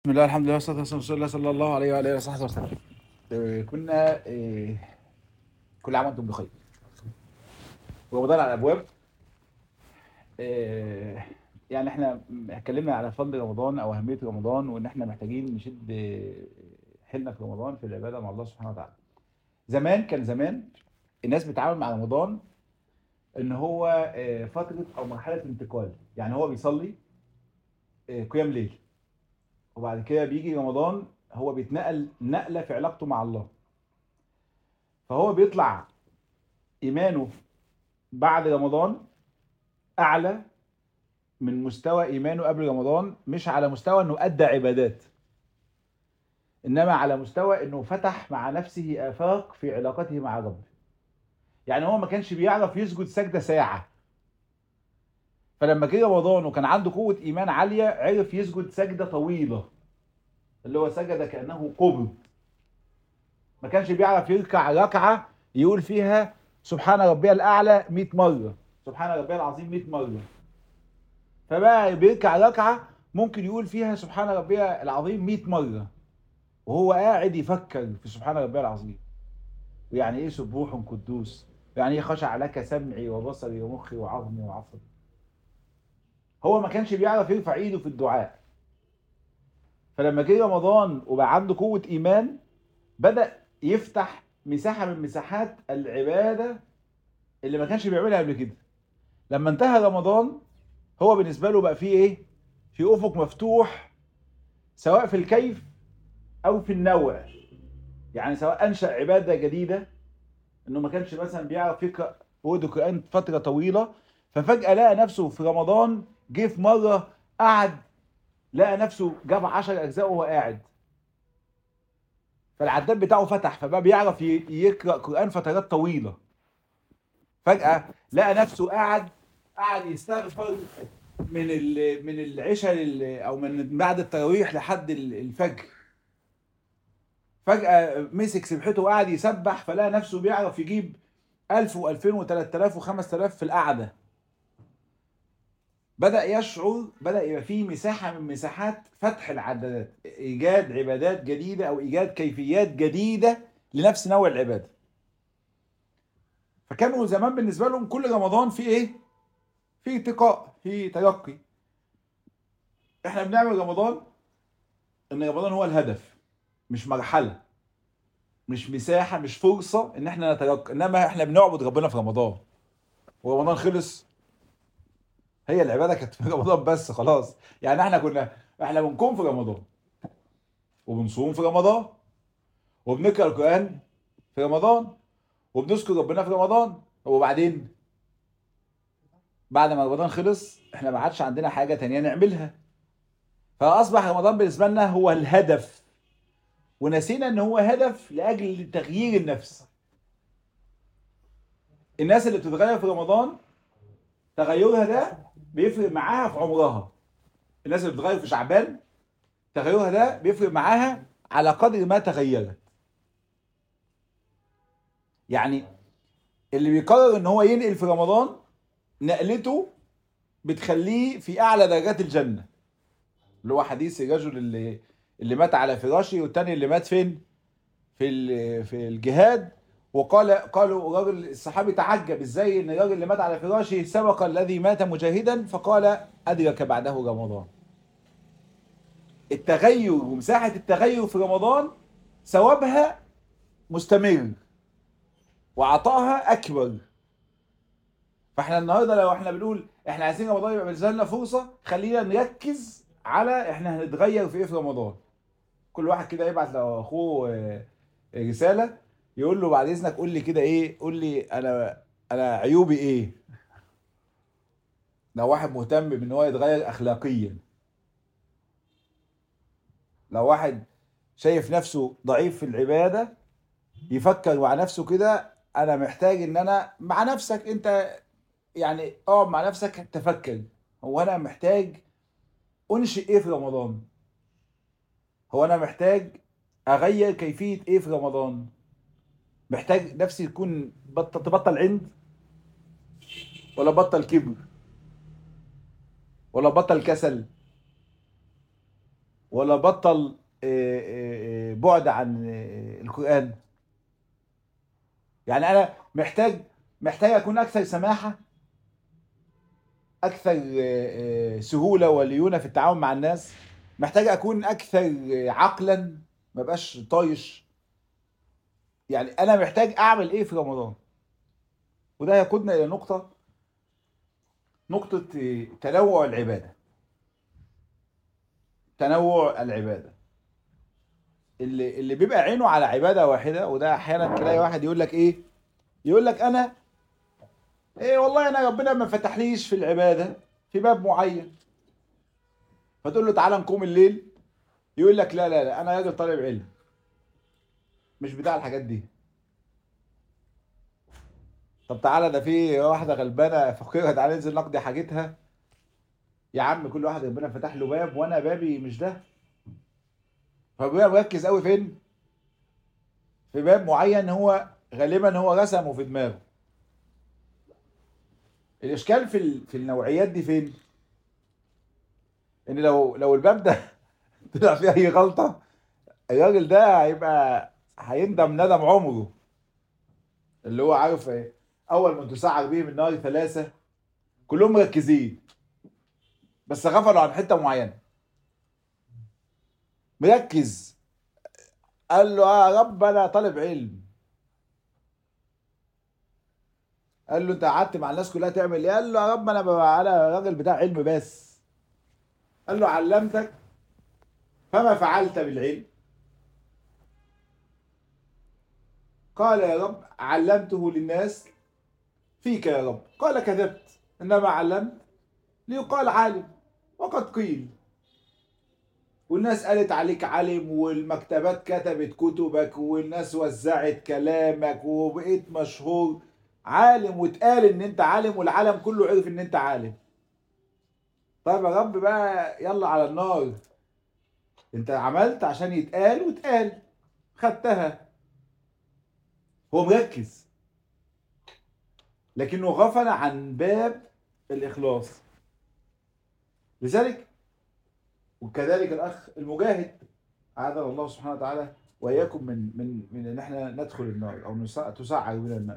بسم الله الحمد لله والصلاة والسلام على رسول الله صلى الله عليه وعلى آله وصحبه وسلم. آه، كنا آه، كل عام وانتم بخير. ورمضان على الأبواب. آه، يعني احنا اتكلمنا على فضل رمضان أو أهمية رمضان وإن احنا محتاجين نشد آه، حيلنا في رمضان في العبادة مع الله سبحانه وتعالى. زمان كان زمان الناس بتتعامل مع رمضان إن هو آه، فترة أو مرحلة انتقال، يعني هو بيصلي آه، قيام ليل. وبعد كده بيجي رمضان هو بيتنقل نقلة في علاقته مع الله فهو بيطلع إيمانه بعد رمضان أعلى من مستوى إيمانه قبل رمضان مش على مستوى إنه أدى عبادات إنما على مستوى إنه فتح مع نفسه آفاق في علاقته مع ربه يعني هو ما كانش بيعرف يسجد سجدة ساعة فلما جه رمضان وكان عنده قوة إيمان عالية عرف يسجد سجدة طويلة اللي هو سجد كأنه قبض ما كانش بيعرف يركع ركعة يقول فيها سبحان ربي الأعلى 100 مرة سبحان ربي العظيم 100 مرة فبقى بيركع ركعة ممكن يقول فيها سبحان ربي العظيم 100 مرة وهو قاعد يفكر في سبحان ربي العظيم ويعني ايه سبوح قدوس يعني ايه خشع لك سمعي وبصري ومخي وعظمي وعصبي هو ما كانش بيعرف يرفع ايده في الدعاء فلما جه رمضان وبقى عنده قوة إيمان بدأ يفتح مساحة من مساحات العبادة اللي ما كانش بيعملها قبل كده لما انتهى رمضان هو بالنسبة له بقى فيه ايه في أفق مفتوح سواء في الكيف أو في النوع يعني سواء أنشأ عبادة جديدة إنه ما كانش مثلا بيعرف يقرأ ورد القرآن فترة طويلة ففجأة لقى نفسه في رمضان جه في مرة قعد لقى نفسه جاب 10 اجزاء وهو قاعد فالعداد بتاعه فتح فبقى بيعرف ي- يقرا قران فترات طويله فجاه لقى نفسه قاعد قاعد يستغفر من ال- من العشاء لل- او من بعد التراويح لحد ال- الفجر فجاه مسك سبحته وقعد يسبح فلقى نفسه بيعرف يجيب 1000 و2000 و3000 و5000 في القعده بدأ يشعر بدأ يبقى فيه مساحة من مساحات فتح العدادات إيجاد عبادات جديدة أو إيجاد كيفيات جديدة لنفس نوع العبادة فكانوا زمان بالنسبة لهم كل رمضان في إيه؟ في ارتقاء في ترقي إحنا بنعمل رمضان إن رمضان هو الهدف مش مرحلة مش مساحة مش فرصة إن إحنا نترقى إنما إحنا بنعبد ربنا في رمضان ورمضان خلص هي العباده كانت في رمضان بس خلاص يعني احنا كنا احنا بنقوم في رمضان وبنصوم في رمضان وبنقرا القران في رمضان وبنذكر ربنا في رمضان وبعدين بعد ما رمضان خلص احنا ما عادش عندنا حاجه تانية نعملها فاصبح رمضان بالنسبه لنا هو الهدف ونسينا ان هو هدف لاجل تغيير النفس الناس اللي بتتغير في رمضان تغيرها ده بيفرق معاها في عمرها الناس اللي بتتغير في شعبان تغيرها ده بيفرق معاها على قدر ما تغيرت يعني اللي بيقرر ان هو ينقل في رمضان نقلته بتخليه في اعلى درجات الجنه اللي هو حديث الرجل اللي اللي مات على فراشه والتاني اللي مات فين في ال- في الجهاد وقال قالوا الراجل الصحابي تعجب ازاي ان الراجل اللي مات على فراشه سبق الذي مات مجاهدا فقال ادرك بعده رمضان التغير ومساحة التغير في رمضان ثوابها مستمر وعطائها اكبر فاحنا النهارده لو احنا بنقول احنا عايزين رمضان يبقى بالنسبه لنا فرصه خلينا نركز على احنا هنتغير في ايه في رمضان كل واحد كده يبعت لاخوه آه، رساله يقول له بعد اذنك قول لي كده ايه قول لي انا انا عيوبي ايه لو واحد مهتم بان هو يتغير اخلاقيا لو واحد شايف نفسه ضعيف في العباده يفكر مع نفسه كده انا محتاج ان انا مع نفسك انت يعني اقعد مع نفسك تفكر هو انا محتاج انشئ ايه في رمضان هو انا محتاج اغير كيفيه ايه في رمضان محتاج نفسي تكون بطل تبطل عند ولا بطل كبر ولا بطل كسل ولا بطل آه، آه، آه، بعد عن آه، القرآن يعني أنا محتاج محتاج أكون أكثر سماحة أكثر آه، آه، سهولة وليونة في التعامل مع الناس محتاج أكون أكثر آه، عقلا ما بقاش طايش يعني أنا محتاج أعمل إيه في رمضان وده يقودنا إلى نقطة نقطة آه، تنوع العبادة تنوع العبادة اللي اللي بيبقى عينه على عبادة واحدة وده أحيانا تلاقي واحد يقول لك إيه يقول لك أنا إيه والله أنا ربنا ما فتحليش في العبادة في باب معين فتقول له تعالى نقوم الليل يقول لك لا لا لا أنا راجل طالب علم مش بتاع الحاجات دي طب تعالى ده في واحدة غلبانة فقيرة تعالى ننزل نقضي حاجتها يا عم كل واحد ربنا فتح له باب وانا بابي مش ده فبيبقى مركز قوي فين في باب معين هو غالبا هو رسمه في دماغه الاشكال في ال- في النوعيات دي فين ان لو لو الباب ده طلع فيه اي غلطه الراجل ده هيبقى هيندم ندم عمره اللي هو عارف ايه اول من تسعر بهم النار ثلاثه كلهم مركزين بس غفلوا عن حته معينه مركز قال له اه يا رب انا طالب علم قال له انت قعدت مع الناس كلها تعمل ايه قال له يا رب انا ببقى انا راجل بتاع علم بس قال له علمتك فما فعلت بالعلم قال يا رب علمته للناس فيك يا رب قال كذبت انما علمت ليقال عالم وقد قيل والناس قالت عليك عالم والمكتبات كتبت كتبك والناس وزعت كلامك وبقيت مشهور عالم واتقال ان انت عالم والعالم كله عرف ان انت عالم طيب يا رب بقى يلا على النار انت عملت عشان يتقال واتقال خدتها هو مركز لكنه غفل عن باب الإخلاص لذلك وكذلك الأخ المجاهد أعاذنا الله سبحانه وتعالى وإياكم من من من إن إحنا ندخل النار أو نسع- تسعر بنا النار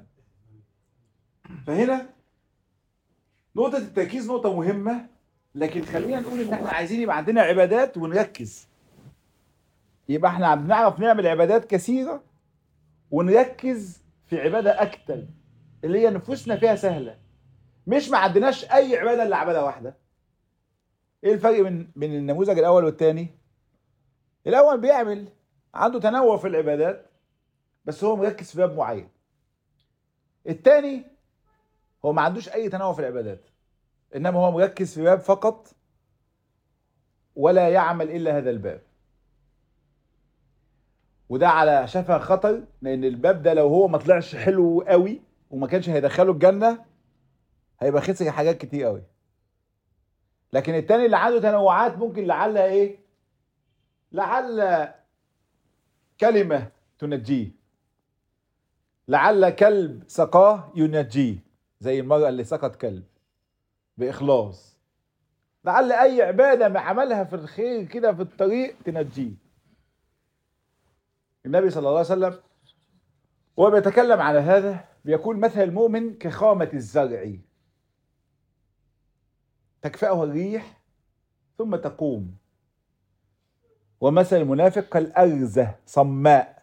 فهنا نقطة التركيز نقطة مهمة لكن خلينا نقول إن إحنا عايزين يبقى عندنا عبادات ونركز يبقى إحنا بنعرف نعمل عبادات كثيرة ونركز في عبادة أكتر اللي هي نفوسنا فيها سهلة مش ما عندناش أي عبادة إلا عبادة واحدة إيه الفرق بين بين النموذج الأول والتاني؟ الأول بيعمل عنده تنوع في العبادات بس هو مركز في باب معين التاني هو ما عندوش أي تنوع في العبادات إنما هو مركز في باب فقط ولا يعمل إلا هذا الباب وده على شفا خطر لان الباب ده لو هو ما طلعش حلو قوي وما كانش هيدخله الجنه هيبقى خسر حاجات كتير قوي لكن التاني اللي عنده تنوعات ممكن لعلها ايه لعل كلمه تنجيه لعل كلب سقاه ينجيه زي المرأة اللي سقط كلب بإخلاص لعل أي عبادة ما عملها في الخير كده في الطريق تنجيه النبي صلى الله عليه وسلم وهو بيتكلم على هذا بيقول مثل المؤمن كخامة الزرع تكفأه الريح ثم تقوم ومثل المنافق كالأرزة صماء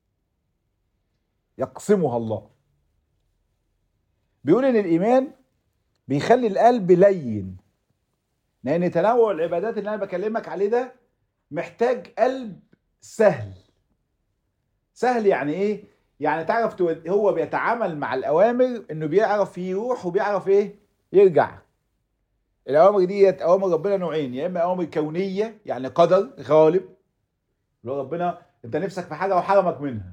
يقسمها الله بيقول ان الايمان بيخلي القلب لين لان تنوع العبادات اللي انا بكلمك عليه ده محتاج قلب سهل سهل يعني ايه يعني تعرف تود... هو بيتعامل مع الاوامر انه بيعرف يروح وبيعرف ايه يرجع الاوامر ديت اوامر ربنا نوعين يا اما اوامر كونيه يعني قدر غالب اللي هو ربنا انت نفسك في حاجه وحرمك منها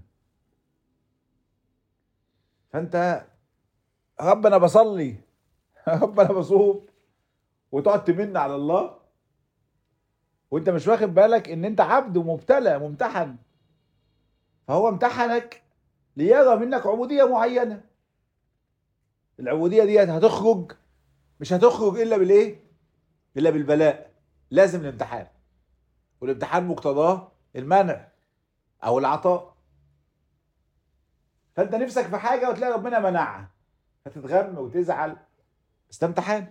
فانت رب انا بصلي رب انا بصوم وتقعد تمن على الله وانت مش واخد بالك ان انت عبد ومبتلى ممتحن فهو امتحنك ليرى منك عبودية معينة العبودية دي هتخرج مش هتخرج إلا بالإيه؟ إلا بالبلاء لازم الامتحان والامتحان مقتضاه المنع او العطاء فانت نفسك في حاجه وتلاقي ربنا منعها فتتغم وتزعل بس ده امتحان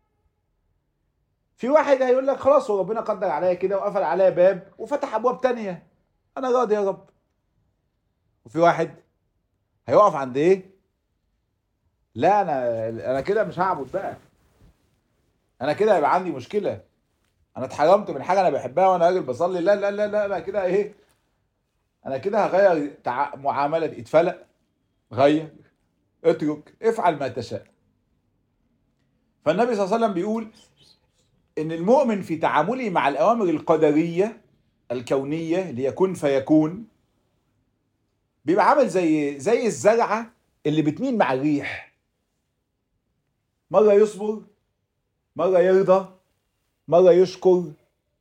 في واحد هيقول لك خلاص هو ربنا قدر عليا كده وقفل عليا باب وفتح ابواب تانية انا راضي يا رب وفي واحد هيقف عند ايه لا انا انا كده مش هعبد بقى انا كده هيبقى عندي مشكله انا اتحرمت من حاجه انا بحبها وانا راجل بصلي لا لا لا لا, لا كده ايه انا كده هغير تع... معامله اتفلق غير اترك افعل ما تشاء فالنبي صلى الله عليه وسلم بيقول ان المؤمن في تعامله مع الاوامر القدريه الكونيه اللي يكون فيكون بيبقى عامل زي زي الزرعه اللي بتميل مع الريح مره يصبر مره يرضى مره يشكر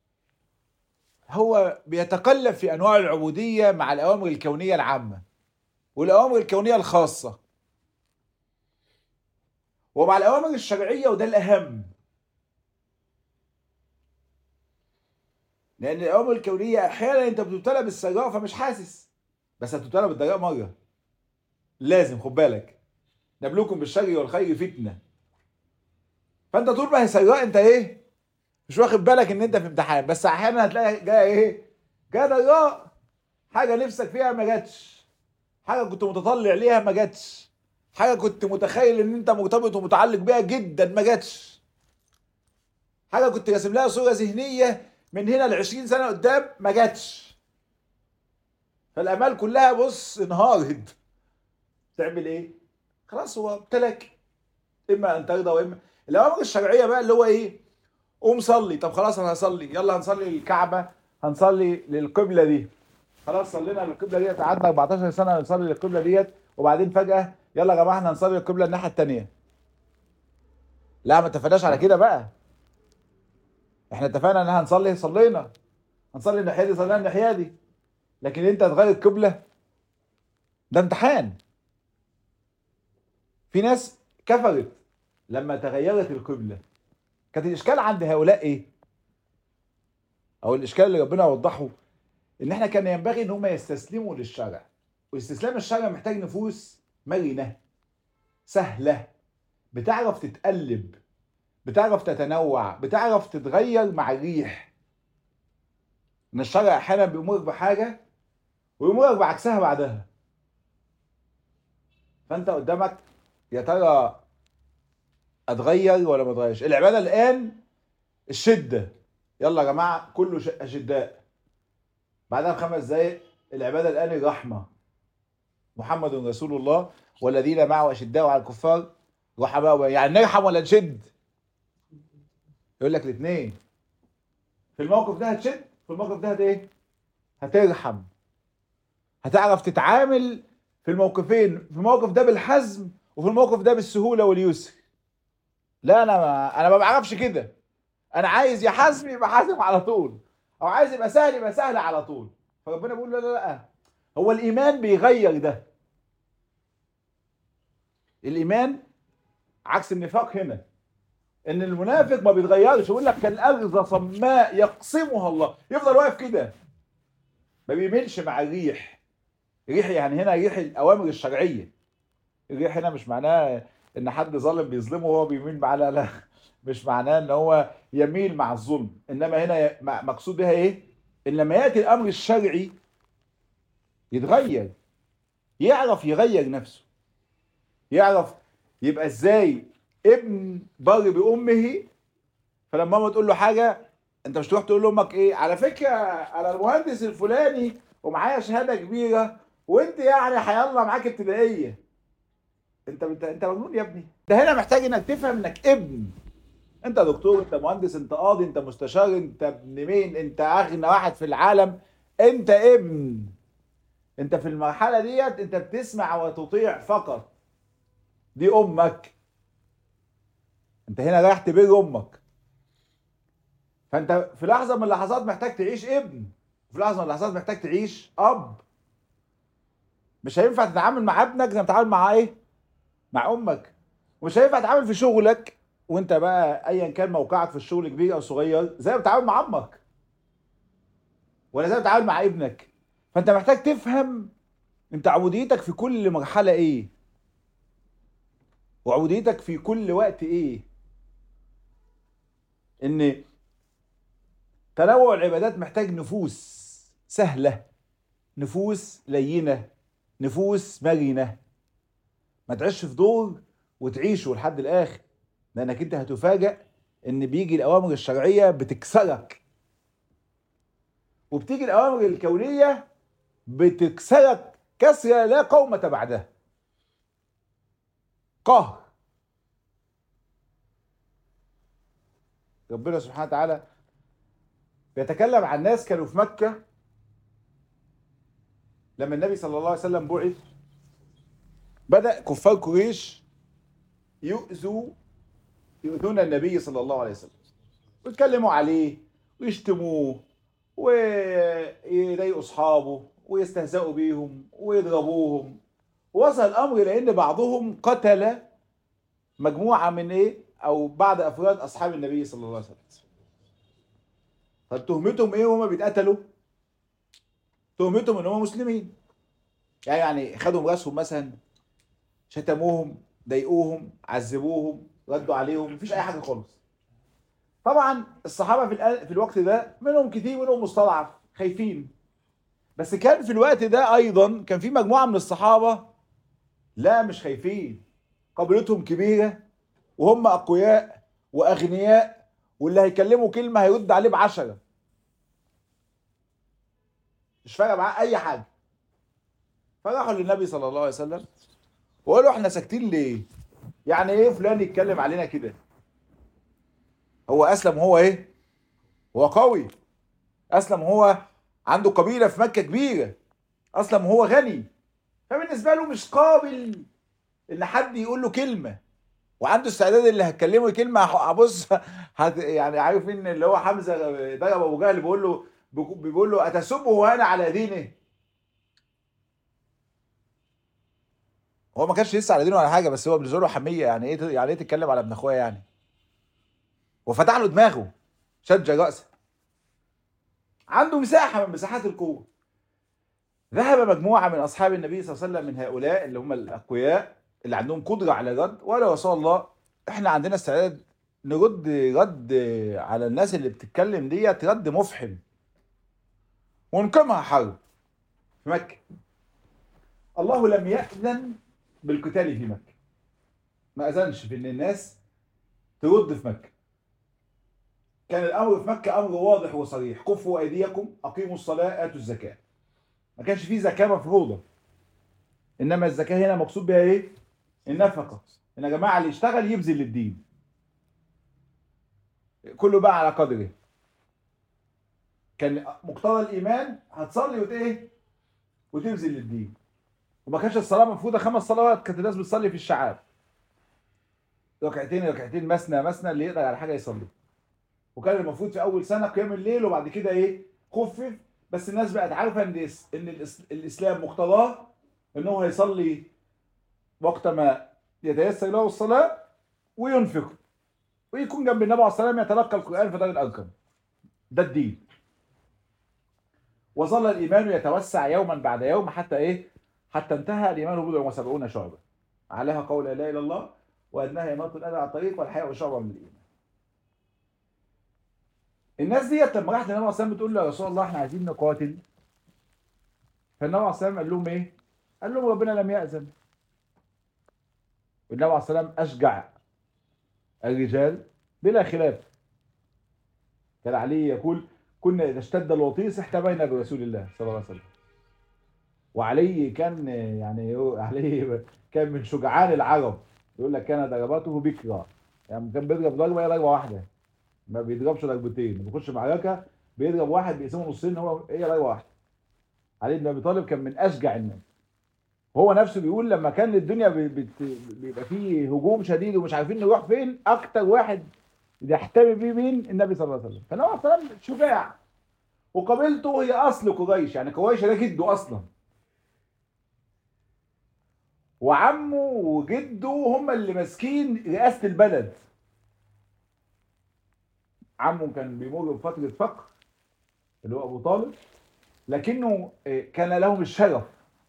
هو بيتقلب في انواع العبوديه مع الاوامر الكونيه العامه والاوامر الكونيه الخاصه ومع الاوامر الشرعيه وده الاهم لان الاوامر الكونيه احيانا انت بتبتلى بالسراء فمش حاسس بس هتبتلى بالضراء مره لازم خد بالك نبلوكم بالشر والخير فتنه فانت طول ما هي سراء انت ايه مش واخد بالك ان انت في امتحان بس احيانا هتلاقي جايه ايه جايه ضراء حاجه نفسك فيها ما جاتش حاجه كنت متطلع ليها ما جاتش حاجه كنت متخيل ان انت مرتبط ومتعلق بيها جدا ما جاتش حاجه كنت راسم لها صوره ذهنيه من هنا ل 20 سنه قدام ما جاتش فالامال كلها بص انهارت تعمل ايه خلاص هو ابتلك اما ان ترضى واما الاوامر الشرعيه بقى اللي هو ايه قوم صلي طب خلاص انا هصلي يلا هنصلي للكعبه هنصلي للقبله دي خلاص صلينا للقبله ديت قعدنا 14 سنه نصلي للقبله ديت وبعدين فجاه يلا يا جماعه احنا هنصلي القبله الناحيه الثانيه لا ما اتفقناش على كده بقى احنا اتفقنا ان هنصلي صلينا هنصلي الناحيه دي صلينا الناحيه دي لكن انت تغير القبله ده امتحان في ناس كفرت لما تغيرت القبله كانت الاشكال عند هؤلاء ايه او الاشكال اللي ربنا وضحه ان احنا كان ينبغي ان هم يستسلموا للشرع واستسلام الشرع محتاج نفوس مرنه سهله بتعرف تتقلب بتعرف تتنوع بتعرف تتغير مع الريح ان الشرع احيانا بيامرك بحاجه ويامرك بعكسها بعدها فانت قدامك يا ترى اتغير ولا ما اتغيرش العباده الان الشده يلا يا جماعه كله اشداء بعدها بخمس دقايق العباده الان الرحمه محمد رسول الله والذين معه اشداء على الكفار رحماء يعني نرحم ولا نشد يقول لك الاثنين في الموقف ده هتشد في الموقف ده هت ايه هترحم هتعرف تتعامل في الموقفين في الموقف ده بالحزم وفي الموقف ده بالسهوله واليسر لا انا ما انا ما بعرفش كده انا عايز يا حزم يبقى حازم على طول او عايز يبقى سهل يبقى سهل على طول فربنا بيقول لا لا لا هو الايمان بيغير ده الايمان عكس النفاق هنا ان المنافق ما بيتغيرش يقول لك كالارض صماء يقسمها الله يفضل واقف كده ما بيميلش مع الريح الريح يعني هنا ريح الاوامر الشرعيه الريح هنا مش معناه ان حد ظالم بيظلمه وهو بيميل معاه لا لا مش معناه ان هو يميل مع الظلم انما هنا مقصود بها ايه ان لما ياتي الامر الشرعي يتغير يعرف يغير نفسه يعرف يبقى ازاي ابن بر بامه فلما ماما تقول له حاجه انت مش تروح تقول لامك ايه على فكره انا المهندس الفلاني ومعايا شهاده كبيره وانت يعني هيلا معاك ابتدائيه انت انت انت مجنون يا ابني انت هنا محتاج انك تفهم انك ابن انت دكتور انت مهندس انت قاضي انت مستشار انت ابن مين انت اغنى واحد في العالم انت ابن انت في المرحله ديت انت بتسمع وتطيع فقط دي امك انت هنا رايح تبر امك فانت في لحظه من اللحظات محتاج تعيش ابن وفي لحظه من اللحظات محتاج تعيش اب مش هينفع تتعامل مع ابنك زي ما تتعامل مع ايه مع امك ومش هينفع تتعامل في شغلك وانت بقى ايا كان موقعك في الشغل كبير او صغير زي ما بتتعامل مع امك ولا ازاي بتتعامل مع ابنك فانت محتاج تفهم انت عبوديتك في كل مرحله ايه وعبوديتك في كل وقت ايه ان تنوع العبادات محتاج نفوس سهله نفوس لينه نفوس مرنه ما تعيش في دور وتعيشه لحد الاخر لانك انت هتفاجأ ان بيجي الاوامر الشرعيه بتكسرك وبتيجي الاوامر الكونيه بتكسرك كسره لا قومه بعدها قهر ربنا سبحانه وتعالى بيتكلم عن ناس كانوا في مكه لما النبي صلى الله عليه وسلم بعث بدأ كفار قريش يؤذوا يؤذون النبي صلى الله عليه وسلم ويتكلموا عليه ويشتموه ويضايقوا اصحابه ويستهزئوا بيهم ويضربوهم وصل الامر لان بعضهم قتل مجموعه من ايه او بعض افراد اصحاب النبي صلى الله عليه وسلم طب تهمتهم ايه وهما بيتقتلوا تهمتهم ان هم مسلمين يعني يعني خدوا راسهم مثلا شتموهم ضايقوهم عذبوهم ردوا عليهم مفيش اي حاجه خالص طبعا الصحابه في الآن- في الوقت ده منهم كتير منهم مستضعف خايفين بس كان في الوقت ده ايضا كان في مجموعه من الصحابه لا مش خايفين قبيلتهم كبيره وهم اقوياء واغنياء واللي هيكلموا كلمه هيرد عليه بعشره مش فارقه معاه اي حاجه فراحوا للنبي صلى الله عليه وسلم وقالوا احنا ساكتين ليه؟ يعني ايه فلان يتكلم علينا كده؟ هو اسلم هو ايه؟ هو قوي اسلم هو عنده قبيله في مكه كبيره اسلم هو غني فبالنسبه له مش قابل ان حد يقول له كلمه وعنده استعداد اللي هتكلمه كلمه هبص هت يعني عارفين اللي هو حمزه ضرب ابو جهل بيقول له بيقول له اتسبه وانا على دينه هو ما كانش لسه على دينه ولا حاجه بس هو بالنسبه له حميه يعني ايه يعني ايه تتكلم على ابن اخويا يعني وفتح له دماغه شج راسه عنده مساحه من مساحات القوه ذهب مجموعه من اصحاب النبي صلى الله عليه وسلم من هؤلاء اللي هم الاقوياء اللي عندهم قدره على الرد وقالوا يا رسول الله احنا عندنا استعداد نرد رد على الناس اللي بتتكلم ديت رد مفحم ونقيمها حرب في مكه الله لم يأذن بالقتال في مكة ما أذنش في إن الناس ترد في مكة كان الأمر في مكة أمر واضح وصريح كفوا أيديكم أقيموا الصلاة آتوا الزكاة ما كانش فيه زكاة مفروضة إنما الزكاة هنا مقصود بها إيه؟ النفقة إن يا جماعة اللي يشتغل يبذل للدين كله بقى على قدره كان مقتضى الإيمان هتصلي وت إيه؟ وتبذل للدين وما كانش الصلاه مفروضه خمس صلوات كانت الناس بتصلي في الشعاب ركعتين ركعتين مثنى مثنى اللي يقدر على حاجه يصلي وكان المفروض في اول سنه قيام الليل وبعد كده ايه خفف بس الناس بقت عارفه ان الإس- ان الإس- الاسلام مقتضاه ان هو هيصلي وقت ما يتيسر له الصلاه وينفق ويكون جنب النبي عليه الصلاه والسلام يتلقى القران في دار الارقم ده الدين وظل الايمان يتوسع يوما بعد يوم حتى ايه حتى انتهى الايمان بضع وسبعون شعبه عليها قول لا اله الا الله وانها اماطه الاذى على الطريق والحياء شعبه من الايمان الناس ديت لما راحت للنبي عليه الصلاه والسلام بتقول له يا رسول الله احنا عايزين نقاتل فالنبي عليه الصلاه والسلام قال لهم ايه؟ قال لهم ربنا لم يأذن والنبي عليه الصلاه والسلام اشجع الرجال بلا خلاف كان علي يقول كنا اذا اشتد الوطيس احتمينا برسول الله صلى الله عليه وسلم وعلي كان يعني هو- علي كان من شجعان العرب يقول لك كان ضرباته بكرة يعني كان بيضرب ضربه هي ضربه واحده ما بيضربش ضربتين لما بيخش معركه بيضرب واحد بيقسمه نصين هو هي ضربه واحده علي بن ابي طالب كان من اشجع الناس هو نفسه بيقول لما كان الدنيا بي- بت- بيبقى فيه هجوم شديد ومش عارفين نروح فين اكتر واحد يحتمي بيه مين النبي صلى الله عليه وسلم فالنبي صلى الله عليه وسلم شجاع وقبيلته هي اصل قريش يعني قريش ده جده اصلا وعمه وجده هم اللي ماسكين رئاسة البلد عمه كان بيمر بفترة فقر اللي هو أبو طالب لكنه آه، كان لهم الشرف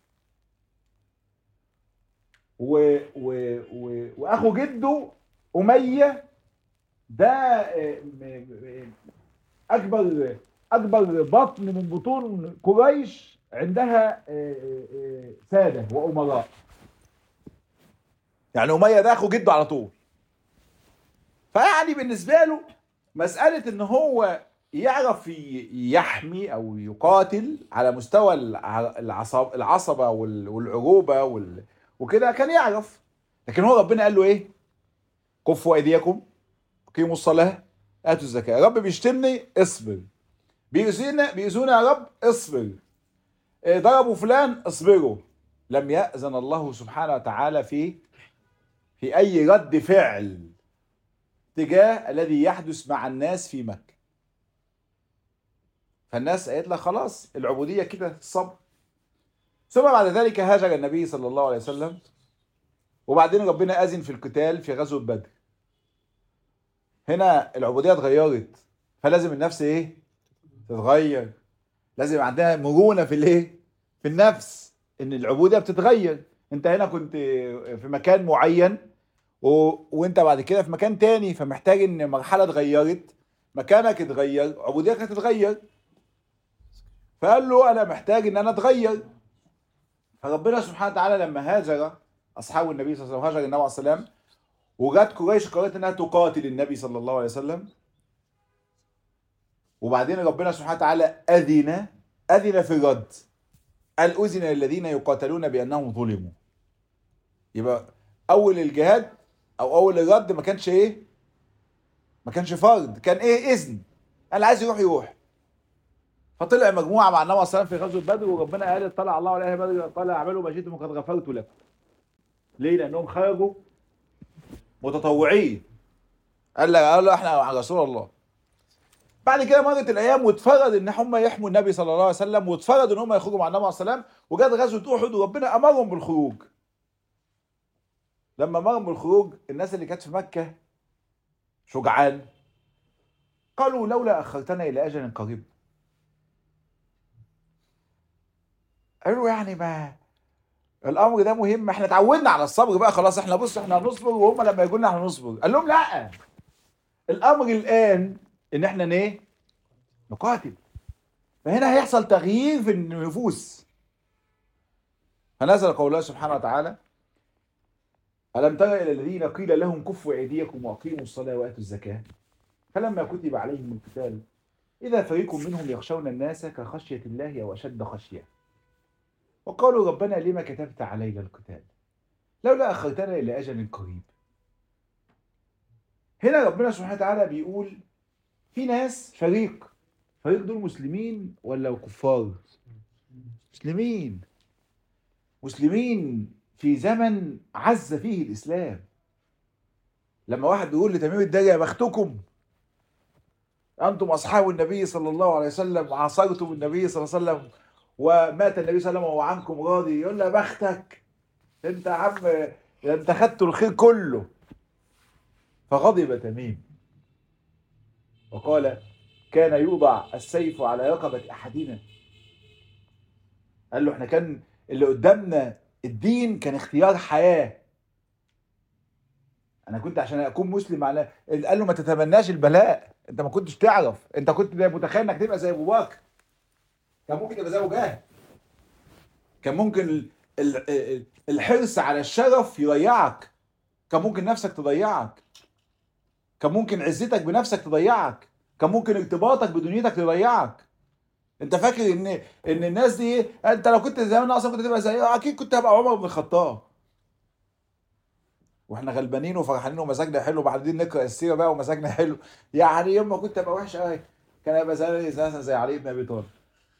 و و و واخو جده اميه ده آه، م- م- اكبر اكبر بطن من بطون قريش عندها آه، آه، آه، ساده وامراء يعني اميه ده اخو جده على طول فيعني بالنسبه له مساله ان هو يعرف ي- يحمي او يقاتل على مستوى الع- العصب العصبه وال- والعروبه وال- وكده كان يعرف لكن هو ربنا قال له ايه؟ كفوا ايديكم اقيموا الصلاه اتوا الزكاه يا رب بيشتمني اصبر بيؤذينا بيؤذونا يا رب اصبر إيه، ضربوا فلان اصبروا لم يأذن الله سبحانه وتعالى في في اي رد فعل تجاه الذي يحدث مع الناس في مكة فالناس قالت لك خلاص العبودية كده الصبر ثم بعد ذلك هاجر النبي صلى الله عليه وسلم وبعدين ربنا أذن في القتال في غزوة بدر هنا العبودية اتغيرت فلازم النفس ايه تتغير لازم يبقى عندنا مرونة في الايه في النفس ان العبودية بتتغير انت هنا كنت في مكان معين و... وانت بعد كده في مكان تاني فمحتاج ان مرحله اتغيرت مكانك اتغير عبوديتك هتتغير فقال له انا محتاج ان انا اتغير فربنا سبحانه وتعالى لما هاجر اصحاب النبي صلى الله عليه وسلم هاجر النبي عليه السلام وجات قريش قررت انها تقاتل النبي صلى الله عليه وسلم وبعدين ربنا سبحانه وتعالى اذن اذن في الرد قال اذن للذين يقاتلون بانهم ظلموا يبقى اول الجهاد او اول الرد ما كانش ايه ما كانش فرض كان ايه اذن انا عايز يروح يروح فطلع مجموعه مع النبي صلى الله عليه وسلم في غزوه بدر وربنا قال طلع الله على اهل بدر قال اعملوا ما شئتم وقد غفرت لكم ليه لانهم خرجوا متطوعين قال لك قال له احنا على رسول الله بعد كده مرت الايام واتفرض ان هم يحموا النبي صلى الله عليه وسلم واتفرض ان هم يخرجوا مع النبي صلى الله عليه وسلم وجت غزوه احد وربنا امرهم بالخروج لما امرهم بالخروج الناس اللي كانت في مكه شجعان قالوا لولا اخرتنا الى اجل قريب قالوا يعني ما الامر ده مهم احنا اتعودنا على الصبر بقى خلاص احنا بص احنا هنصبر وهم لما يقولوا لنا احنا هنصبر قال لهم لا الامر الان ان احنا ايه نقاتل فهنا هيحصل تغيير في النفوس فنزل قول الله سبحانه وتعالى ألم تر إلى الذين قيل لهم كفوا أيديكم وأقيموا الصلاة وآتوا الزكاة فلما كتب عليهم القتال إذا فريق منهم يخشون الناس كخشية الله أو أشد خشية وقالوا ربنا لما كتبت علينا القتال لولا أخرتنا إلى أجل قريب هنا ربنا سبحانه وتعالى بيقول في ناس فريق فريق دول مسلمين ولا كفار مسلمين مسلمين في زمن عز فيه الإسلام لما واحد بيقول لتميم الداري يا بختكم أنتم أصحاب النبي صلى الله عليه وسلم عاصرتم النبي صلى الله عليه وسلم ومات النبي صلى الله عليه وسلم وهو عنكم راضي يقول له يا بختك انت يا عم ده انت خدت الخير كله فغضب تميم وقال كان يوضع السيف على رقبة أحدنا قال له احنا كان اللي قدامنا الدين كان اختيار حياة انا كنت عشان اكون مسلم على قال له ما تتمناش البلاء انت ما كنتش تعرف انت كنت متخيل انك تبقى زي ابو بكر كان ممكن تبقى زي ابو جهل كان ممكن ال- ال- ال- الحرص على الشرف يضيعك كان ممكن نفسك تضيعك كان ممكن عزتك بنفسك تضيعك كان ممكن ارتباطك بدنيتك تضيعك انت فاكر ان ان الناس دي ايه انت لو كنت زمان اصلا كنت تبقى زي اكيد كنت هبقى عمر بن الخطاب واحنا غلبانين وفرحانين ومزاجنا حلو وبعدين نقرا السيره بقى ومزاجنا حلو يعني يوم ما كنت ابقى وحش قوي كان هيبقى زي مثلا زي علي بن ابي طالب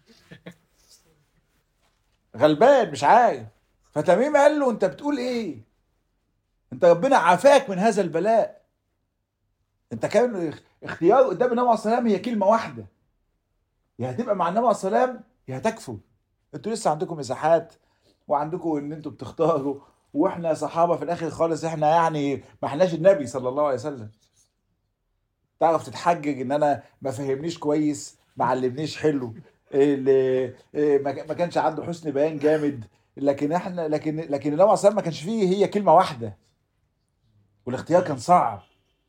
غلبان مش عارف فتميم قال له انت بتقول ايه انت ربنا عافاك من هذا البلاء انت كان اختيار قدام النبي عليه الصلاه والسلام هي كلمه واحده يا هتبقى مع النبي عليه الصلاه والسلام يا هتكفر انتوا لسه عندكم مساحات وعندكم ان انتوا بتختاروا واحنا صحابه في الاخر خالص احنا يعني ما احناش النبي صلى الله عليه وسلم تعرف تتحجج ان انا ما فهمنيش كويس ما علمنيش حلو اللي إيه، ما ما كانش عنده حسن بيان جامد لكن احنا لكن لكن النبي صلى ما كانش فيه هي كلمه واحده والاختيار كان صعب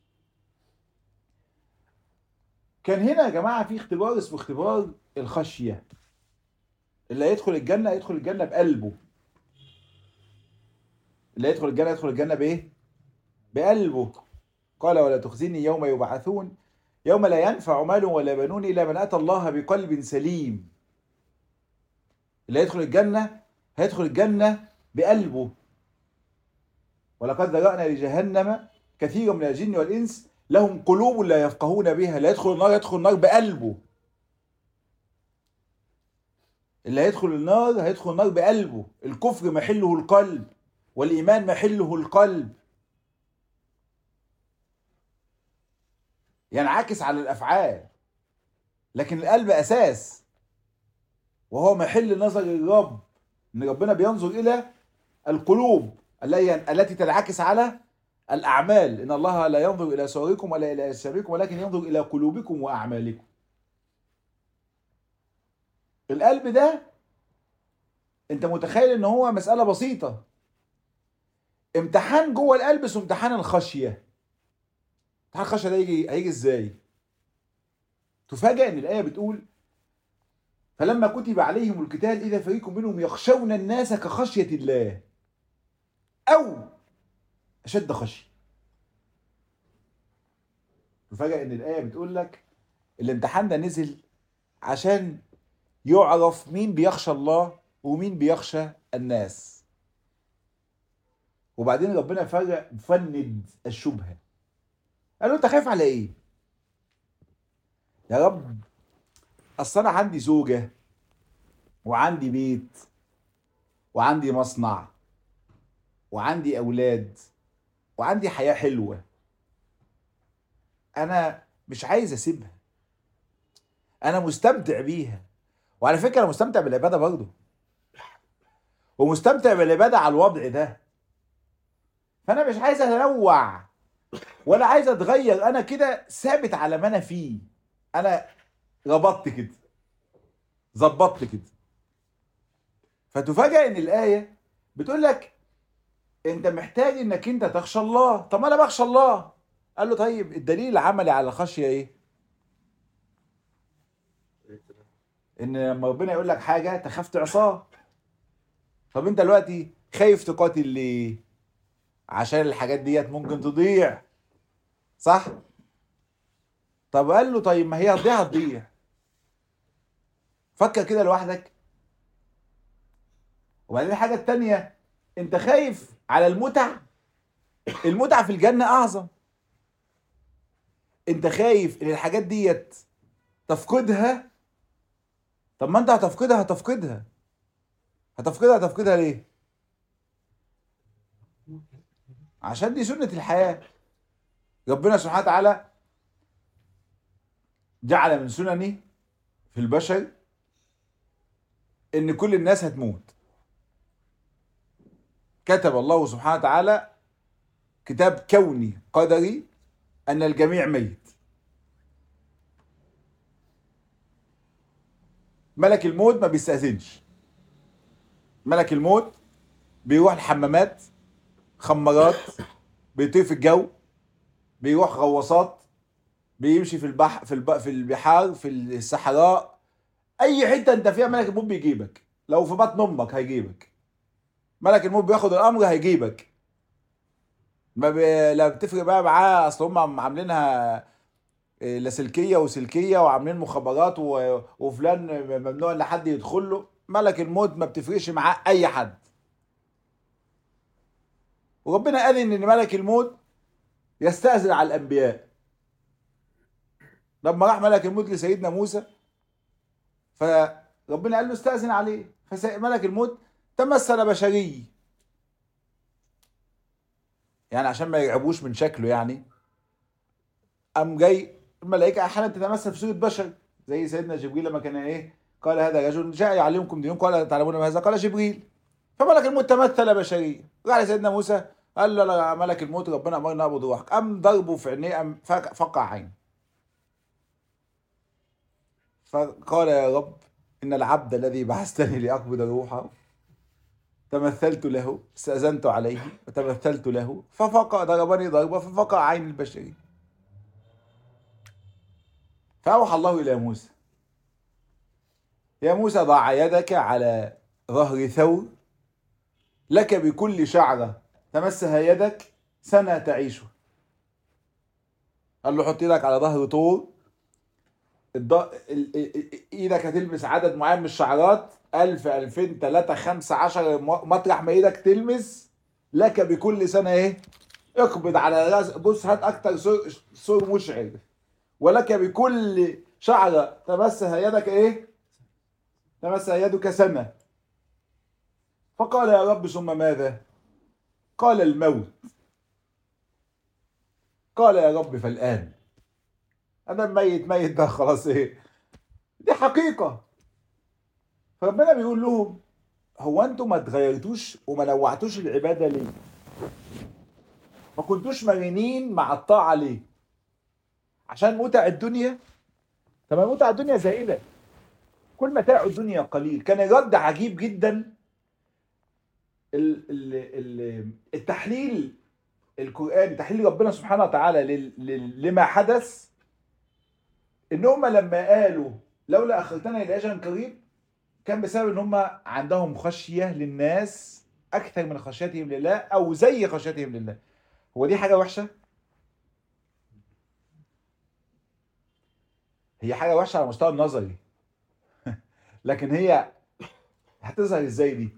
كان هنا يا جماعه في اختبار اسمه اختبار الخشيه اللي هيدخل الجنه يدخل الجنه بقلبه اللي يدخل الجنه يدخل الجنه بايه بقلبه قال ولا تخزني يوم يبعثون يوم لا ينفع مال ولا بنون الا من اتى الله بقلب سليم اللي هيدخل الجنه هيدخل الجنه بقلبه ولقد ذرأنا لجهنم كثيرا من الجن والانس لهم قلوب لا يفقهون بها لا يدخل النار يدخل النار بقلبه اللي هيدخل النار هيدخل النار بقلبه الكفر محله القلب والإيمان محله القلب ينعكس على الأفعال لكن القلب أساس وهو محل نظر الرب إن ربنا بينظر إلى القلوب التي التي تنعكس على الأعمال إن الله لا ينظر إلى صوركم ولا إلى أجسامكم ولكن ينظر إلى قلوبكم وأعمالكم القلب ده انت متخيل ان هو مسألة بسيطة امتحان جوه القلب اسمه امتحان الخشية امتحان الخشية ده هيجي هيجي ازاي تفاجأ ان الآية بتقول فلما كتب عليهم القتال إذا فريق منهم يخشون الناس كخشية الله أو أشد خشية تفاجأ ان الآية بتقول لك الامتحان ده نزل عشان يعرف مين بيخشى الله ومين بيخشى الناس وبعدين ربنا فرق فند الشبهة قال له انت خايف على ايه يا رب اصل انا عندي زوجة وعندي بيت وعندي مصنع وعندي اولاد وعندي حياة حلوة انا مش عايز اسيبها انا مستمتع بيها وعلى فكره انا مستمتع بالعباده برضه ومستمتع بالعباده على الوضع ده فانا مش عايز انوع ولا عايز اتغير انا كده ثابت على ما انا فيه انا ربطت كده ظبطت كده فتفاجئ ان الايه بتقول لك انت محتاج انك انت تخشى الله طب ما انا بخشى الله قال له طيب الدليل العملي على الخشيه ايه ان لما ربنا يقول لك حاجه تخاف تعصاه طب انت دلوقتي خايف تقاتل ليه عشان الحاجات ديت ممكن تضيع صح طب قال له طيب ما هي هتضيع هتضيع فكر كده لوحدك وبعدين الحاجه التانية انت خايف على المتع المتعه في الجنه اعظم انت خايف ان الحاجات ديت تفقدها طب ما انت هتفقدها هتفقدها هتفقدها هتفقدها ليه عشان دي سنة الحياة ربنا سبحانه وتعالى جعل من سننه في البشر ان كل الناس هتموت كتب الله سبحانه وتعالى كتاب كوني قدري ان الجميع ميت ملك الموت ما بيستأذنش ملك الموت بيروح الحمامات خمارات بيطير في الجو بيروح غواصات بيمشي في البحر في الب... في البحار في الصحراء اي حته انت فيها ملك الموت بيجيبك لو في بطن امك هيجيبك ملك الموت بياخد الامر هيجيبك ما ب... لا بتفرق بقى معاه اصل هم عاملينها لاسلكيه وسلكيه وعاملين مخابرات و... وفلان ممنوع ان حد يدخل له ملك الموت ما بتفرقش معاه اي حد وربنا اذن ان ملك الموت يستأذن على الانبياء لما راح ملك الموت لسيدنا موسى فربنا قال له استأذن عليه فملك الموت تمثل بشري يعني عشان ما يرعبوش من شكله يعني قام جاي الملائكة أحيانا تتمثل في صورة بشر زي سيدنا جبريل لما كان إيه قال هذا رجل جاء يعلمكم دينكم قال تعلمون ما هذا قال جبريل فملك الموت تمثل بشريا راح لسيدنا موسى قال له لا ملك الموت ربنا امرنا نعبد روحك قام ضربه في عينيه قام فقع عينه فقال يا رب إن العبد الذي بعثتني لأقبض روحه تمثلت له استأذنت عليه وتمثلت له ففقع ضربني ضربة ففقع عين البشري فأوحى الله إلى موسى يا موسى ضع يدك على ظهر ثور لك بكل شعرة تمسها يدك سنة تعيشه قال له حط ايدك على ظهر طور الض... ال... ال- ايدك هتلمس عدد معين من الشعرات 1000 2000 3 5 10 م- مطرح ما ايدك تلمس لك بكل سنه ايه اقبض على راس بص هات اكتر سور, سور مشعر ولك بكل شعره تمسها يدك ايه تمسها يدك سنه فقال يا رب ثم ماذا قال الموت قال يا رب فالآن أنا ميت ميت ده خلاص إيه دي حقيقة فربنا بيقول لهم هو أنتم ما اتغيرتوش وما نوعتوش العبادة ليه ما كنتوش مرنين مع الطاعة ليه عشان متع الدنيا طب ما متع الدنيا زائلة كل متاع الدنيا قليل كان الرد عجيب جدا ال- ال- ال- التحليل القرآن تحليل ربنا سبحانه وتعالى لل- لل- لما حدث ان هم لما قالوا لولا اخرتنا الى اجل قريب كان بسبب ان هم عندهم خشيه للناس اكثر من خشيتهم لله او زي خشيتهم لله هو دي حاجه وحشه هي حاجه وحشه على المستوى النظري لكن هي هتظهر ازاي دي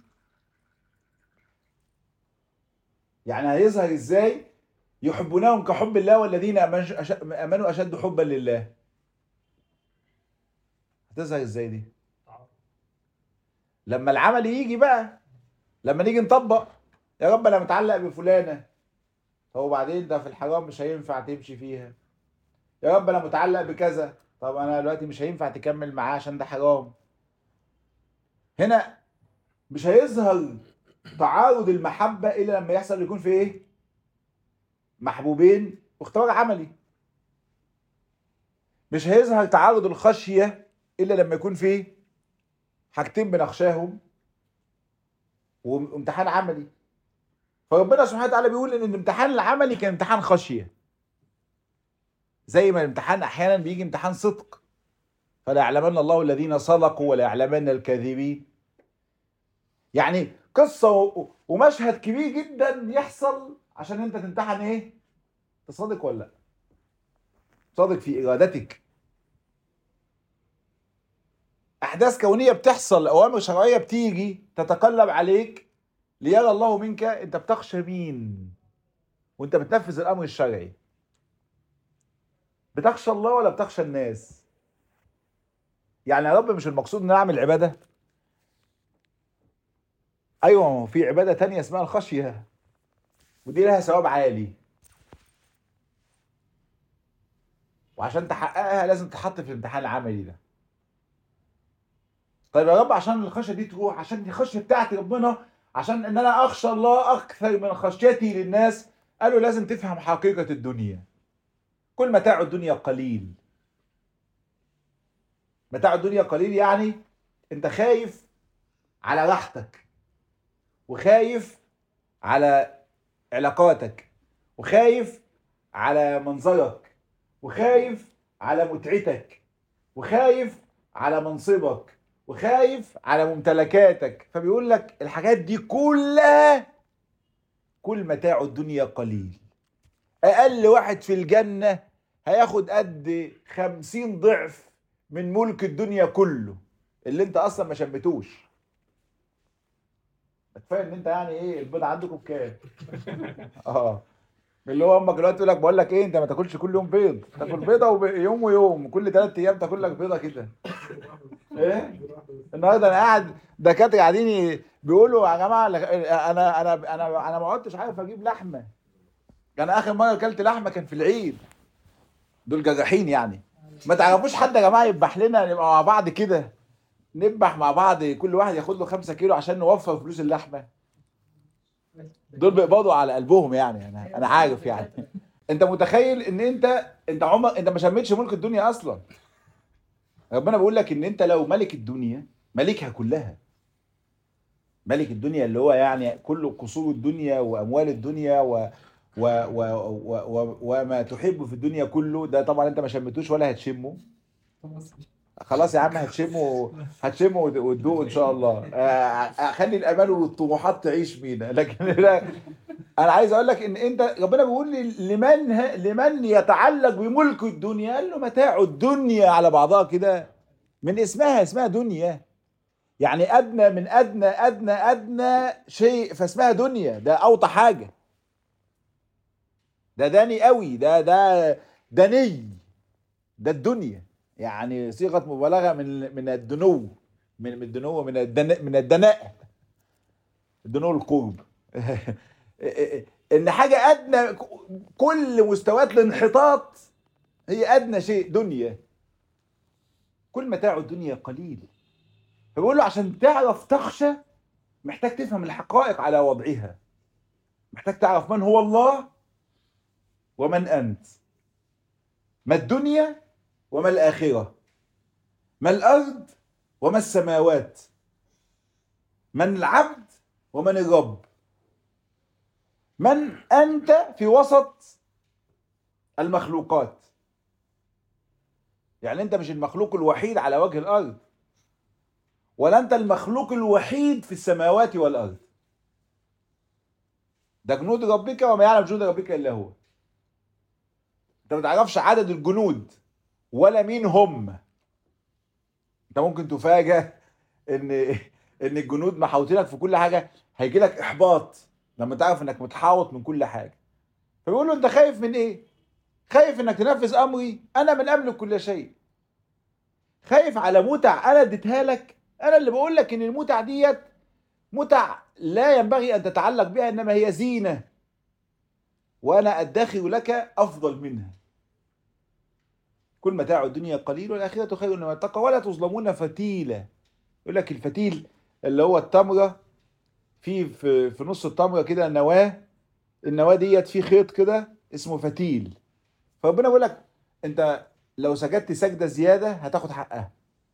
يعني هيظهر ازاي يحبونهم كحب الله والذين آمنوا أش- امنوا اشد حبا لله هتظهر ازاي دي لما العمل يجي بقى لما نيجي نطبق يا رب انا متعلق بفلانه هو بعدين ده في الحرام مش هينفع تمشي فيها يا رب انا متعلق بكذا طب انا دلوقتي مش هينفع تكمل معاه عشان ده حرام هنا مش هيظهر تعارض المحبة إلا لما يحصل يكون في إيه؟ محبوبين واختبار عملي. مش هيظهر تعارض الخشية إلا لما يكون في حاجتين بنخشاهم وامتحان عملي. فربنا سبحانه وتعالى بيقول إن الامتحان العملي كان امتحان خشية. زي ما الامتحان أحيانا بيجي امتحان صدق. فلا يعلمن الله الذين صدقوا ولا يعلمن الكاذبين. يعني قصة و- ومشهد كبير جدا يحصل عشان انت تمتحن ايه؟ تصادق ولا لا؟ صادق في ارادتك. احداث كونية بتحصل اوامر شرعية بتيجي تتقلب عليك ليرى الله منك انت بتخشى مين؟ وانت بتنفذ الامر الشرعي. بتخشى الله ولا بتخشى الناس؟ يعني يا رب مش المقصود ان أنا اعمل عباده ايوه ما هو في عباده تانية اسمها الخشيه ودي لها ثواب عالي وعشان تحققها لازم تحط في الامتحان العملي ده طيب يا رب عشان الخشيه دي تروح عشان دي الخشيه بتاعتي ربنا عشان ان انا اخشى الله اكثر من خشيتي للناس قالوا لازم تفهم حقيقه الدنيا كل متاع الدنيا قليل متاع الدنيا قليل يعني انت خايف على راحتك وخايف على علاقاتك وخايف على منظرك وخايف على متعتك وخايف على منصبك وخايف على ممتلكاتك فبيقول لك الحاجات دي كلها كل متاع الدنيا قليل اقل واحد في الجنة هياخد قد خمسين ضعف من ملك الدنيا كله اللي انت اصلا ما شمتوش كفايه ان انت يعني ايه البيض عندكم بكام اه اللي هو امك دلوقتي تقول لك بقول لك ايه انت ما تاكلش كل يوم بيض تاكل بيضه وب... يوم ويوم كل ثلاث ايام تاكل لك بيضه كده ايه النهارده انا قاعد دكاتره قاعدين ي- بيقولوا يا جماعه انا انا انا انا ما عدتش عارف اجيب لحمه انا اخر مره اكلت لحمه كان في العيد دول جراحين يعني ما تعرفوش حد يا جماعه يذبح لنا نبقى مع بعض كده نذبح مع بعض كل واحد ياخد له 5 كيلو عشان نوفر فلوس اللحمه دول بيقبضوا على قلبهم يعني انا انا عارف يعني انت متخيل ان انت انت عمر انت ما شميتش ملك الدنيا اصلا ربنا بيقول لك ان انت لو ملك الدنيا ملكها كلها ملك الدنيا اللي هو يعني كل قصور الدنيا واموال الدنيا و و و و و وما تحب في الدنيا كله ده طبعا انت ما شمتوش ولا هتشمه خلاص يا عم هتشمه هتشمه وت- وتدوق ان شاء الله آه، خلي الامال والطموحات تعيش بينا لكن لا انا عايز اقول لك ان انت ربنا بيقول لي لمن ه- لمن يتعلق بملك الدنيا قال له متاع الدنيا على بعضها كده من اسمها اسمها دنيا يعني ادنى من ادنى ادنى ادنى شيء فاسمها دنيا ده اوطى حاجه ده داني قوي ده ده دني ده الدنيا يعني صيغه مبالغه من من الدنو من من الدنو من الدناء من الدناء الدنو القرب ان حاجه ادنى كل مستويات الانحطاط هي ادنى شيء دنيا كل متاع الدنيا قليل فبيقول له عشان تعرف تخشى محتاج تفهم الحقائق على وضعها محتاج تعرف من هو الله ومن انت ما الدنيا وما الاخره ما الارض وما السماوات من العبد ومن الرب من انت في وسط المخلوقات يعني انت مش المخلوق الوحيد على وجه الارض ولا انت المخلوق الوحيد في السماوات والارض ده جنود ربك وما يعلم جنود ربك الا هو انت ما تعرفش عدد الجنود ولا مين هم انت ممكن تفاجأ ان ان الجنود محاوطينك في كل حاجه هيجي لك احباط لما تعرف انك متحاوط من كل حاجه فبيقول له انت خايف من ايه خايف انك تنفذ امري انا من املك كل شيء خايف على متع انا اديتها لك انا اللي بقول لك ان المتع ديت متع لا ينبغي ان تتعلق بها انما هي زينه وانا ادخر لك افضل منها كل متاع الدنيا قليل والاخره خير لمن اتقى ولا تظلمون فتيلا يقول لك الفتيل اللي هو التمره في في, في نص التمره كده نواه النواه ديت في خيط كده اسمه فتيل فربنا بيقول لك انت لو سجدت سجده زياده هتاخد حقها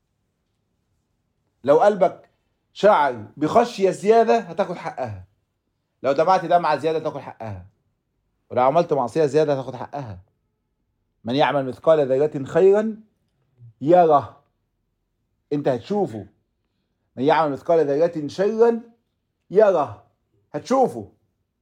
لو قلبك شعر بخشيه زياده هتاخد حقها لو دمعت دمعه زياده تاخد حقها ولو عملت معصيه زياده هتاخد حقها من يعمل مثقال ذره خيرا يره انت هتشوفه من يعمل مثقال ذره شرا يره هتشوفه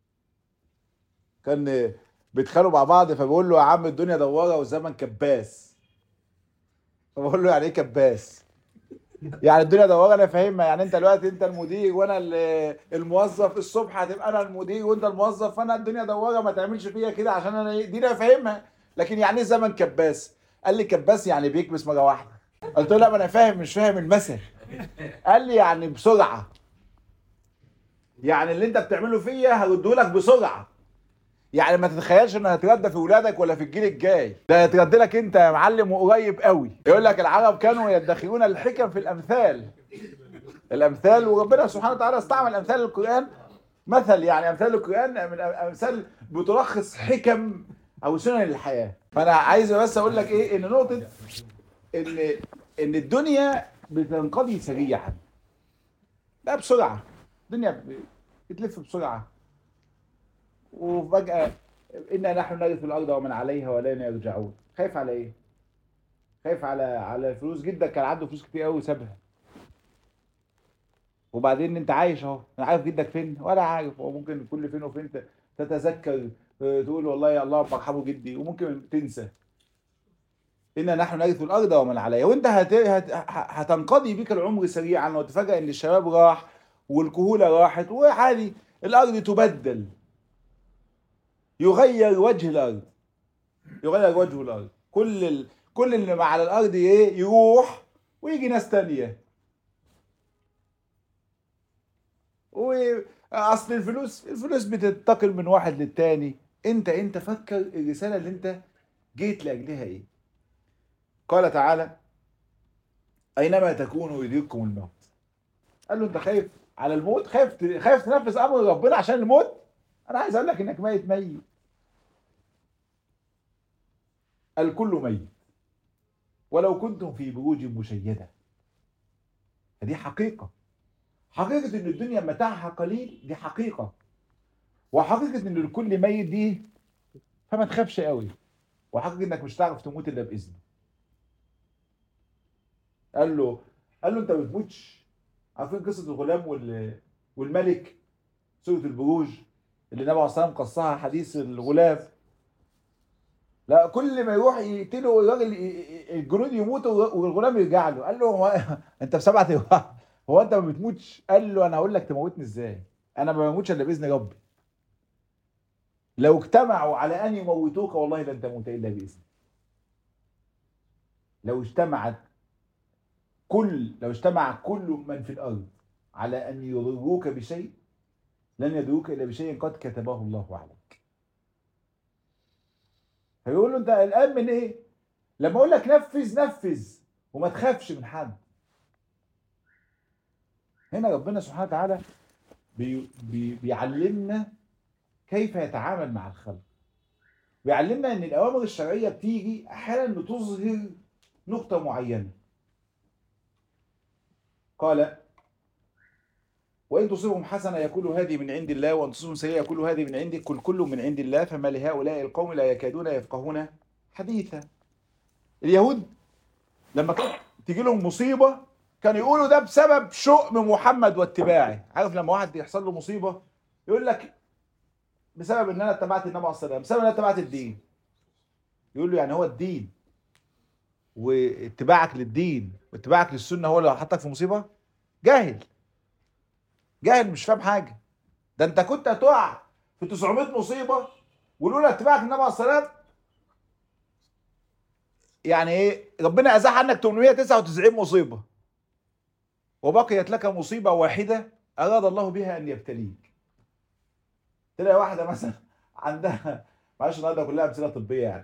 كان بيتخانقوا مع بعض فبيقول له يا عم الدنيا دواره والزمن كباس فبقول له يعني ايه كباس يعني الدنيا دواره انا فاهمها يعني انت دلوقتي انت المدير وانا ال- الموظف الصبح هتبقى انا المدير وانت الموظف فانا الدنيا دواره ما تعملش فيا كده عشان انا إيه؟ دي انا فاهمها لكن يعني ايه زمن كباس قال لي كباس يعني بيكبس مره واحده قلت له لا ما انا فاهم مش فاهم المثل قال لي يعني بسرعه يعني اللي انت بتعمله فيا هرده لك بسرعه يعني ما تتخيلش انه هيتردى في ولادك ولا في الجيل الجاي ده هيتردى لك انت يا معلم وقريب قوي يقول لك العرب كانوا يدخرون الحكم في الامثال الامثال وربنا سبحانه وتعالى استعمل امثال القران مثل يعني امثال القران من امثال بتلخص حكم او سنن الحياه فانا عايز بس اقول لك ايه ان نقطه ان ان الدنيا بتنقضي سريعا لا بسرعه الدنيا بتلف بسرعه وفجأة إنا نحن نرث الأرض ومن عليها ولا يرجعون خايف على إيه؟ خايف على على الفلوس جدك كان عنده فلوس كتير قوي سابها وبعدين انت عايش اهو انا عارف جدك فين ولا عارف هو ممكن كل فين وفين ت- تتذكر اه، تقول والله يا الله مرحبا جدي وممكن تنسى إنا نحن نرث الأرض ومن عليها وأنت هت... هت... ه- هتنقضي بك العمر سريعا وتفاجأ إن الشباب راح والكهولة راحت وعادي الأرض تبدل يغير وجه الارض يغير وجه الارض كل ال... كل اللي على الارض ايه يروح ويجي ناس تانية واصل الفلوس الفلوس بتنتقل من واحد للتاني انت انت فكر الرساله اللي انت جيت لاجلها ايه قال تعالى اينما تكونوا يدرككم الموت قال له انت خايف على الموت خايف ت- خايف تنفذ امر ربنا عشان الموت انا عايز اقول لك انك ميت ميت الكل ميت ولو كنتم في بروج مشيده فدي حقيقه حقيقه ان الدنيا متاعها قليل دي حقيقه وحقيقه ان الكل ميت دي فما تخافش قوي وحقيقه انك مش هتعرف تموت الا باذنه قال له قال له انت ما بتموتش عارفين قصه الغلام وال... والملك سوره البروج اللي النبي عليه الصلاه والسلام قصها حديث الغلام لا كل ما يروح يقتله الراجل الجنود يموتوا والغلام يرجع له قال له هو انت في سبعه أيام. هو انت ما بتموتش قال له انا هقول لك تموتني ازاي انا ما بموتش الا باذن ربي لو اجتمعوا على ان يموتوك والله لن تموت الا باذنه لو اجتمعت كل لو اجتمع كل من في الارض على ان يضروك بشيء لن يضروك الا بشيء قد كتبه الله عليك فيقول له انت قلقان من ايه لما اقول لك نفذ نفذ وما تخافش من حد هنا ربنا سبحانه وتعالى بي بي بيعلمنا كيف يتعامل مع الخلق بيعلمنا ان الاوامر الشرعيه بتيجي احيانا بتظهر نقطه معينه قال وإن تصيبهم حسنة يقول هذه من عند الله وإن تصيبهم سيئة يقول هذه من عندك كل كل من عند الله فما لهؤلاء القوم لا يكادون يفقهون حديثا اليهود لما كانت تيجي لهم مصيبة كانوا يقولوا ده بسبب شؤم محمد واتباعه عارف لما واحد يحصل له مصيبة يقول لك بسبب ان انا اتبعت النبي عليه الصلاه والسلام بسبب ان انا اتبعت الدين يقول له يعني هو الدين واتباعك للدين واتباعك للسنه هو اللي حطك في مصيبه جاهل جاهل مش فاهم حاجه ده انت كنت هتقع في 900 مصيبه ولولا اتباعك للنبي عليه الصلاه والسلام يعني ايه ربنا ازاح عنك 899 مصيبه وبقيت لك مصيبه واحده اراد الله بها ان يبتليك تلاقي واحده مثلا عندها معلش النهارده كلها امثله طبيه يعني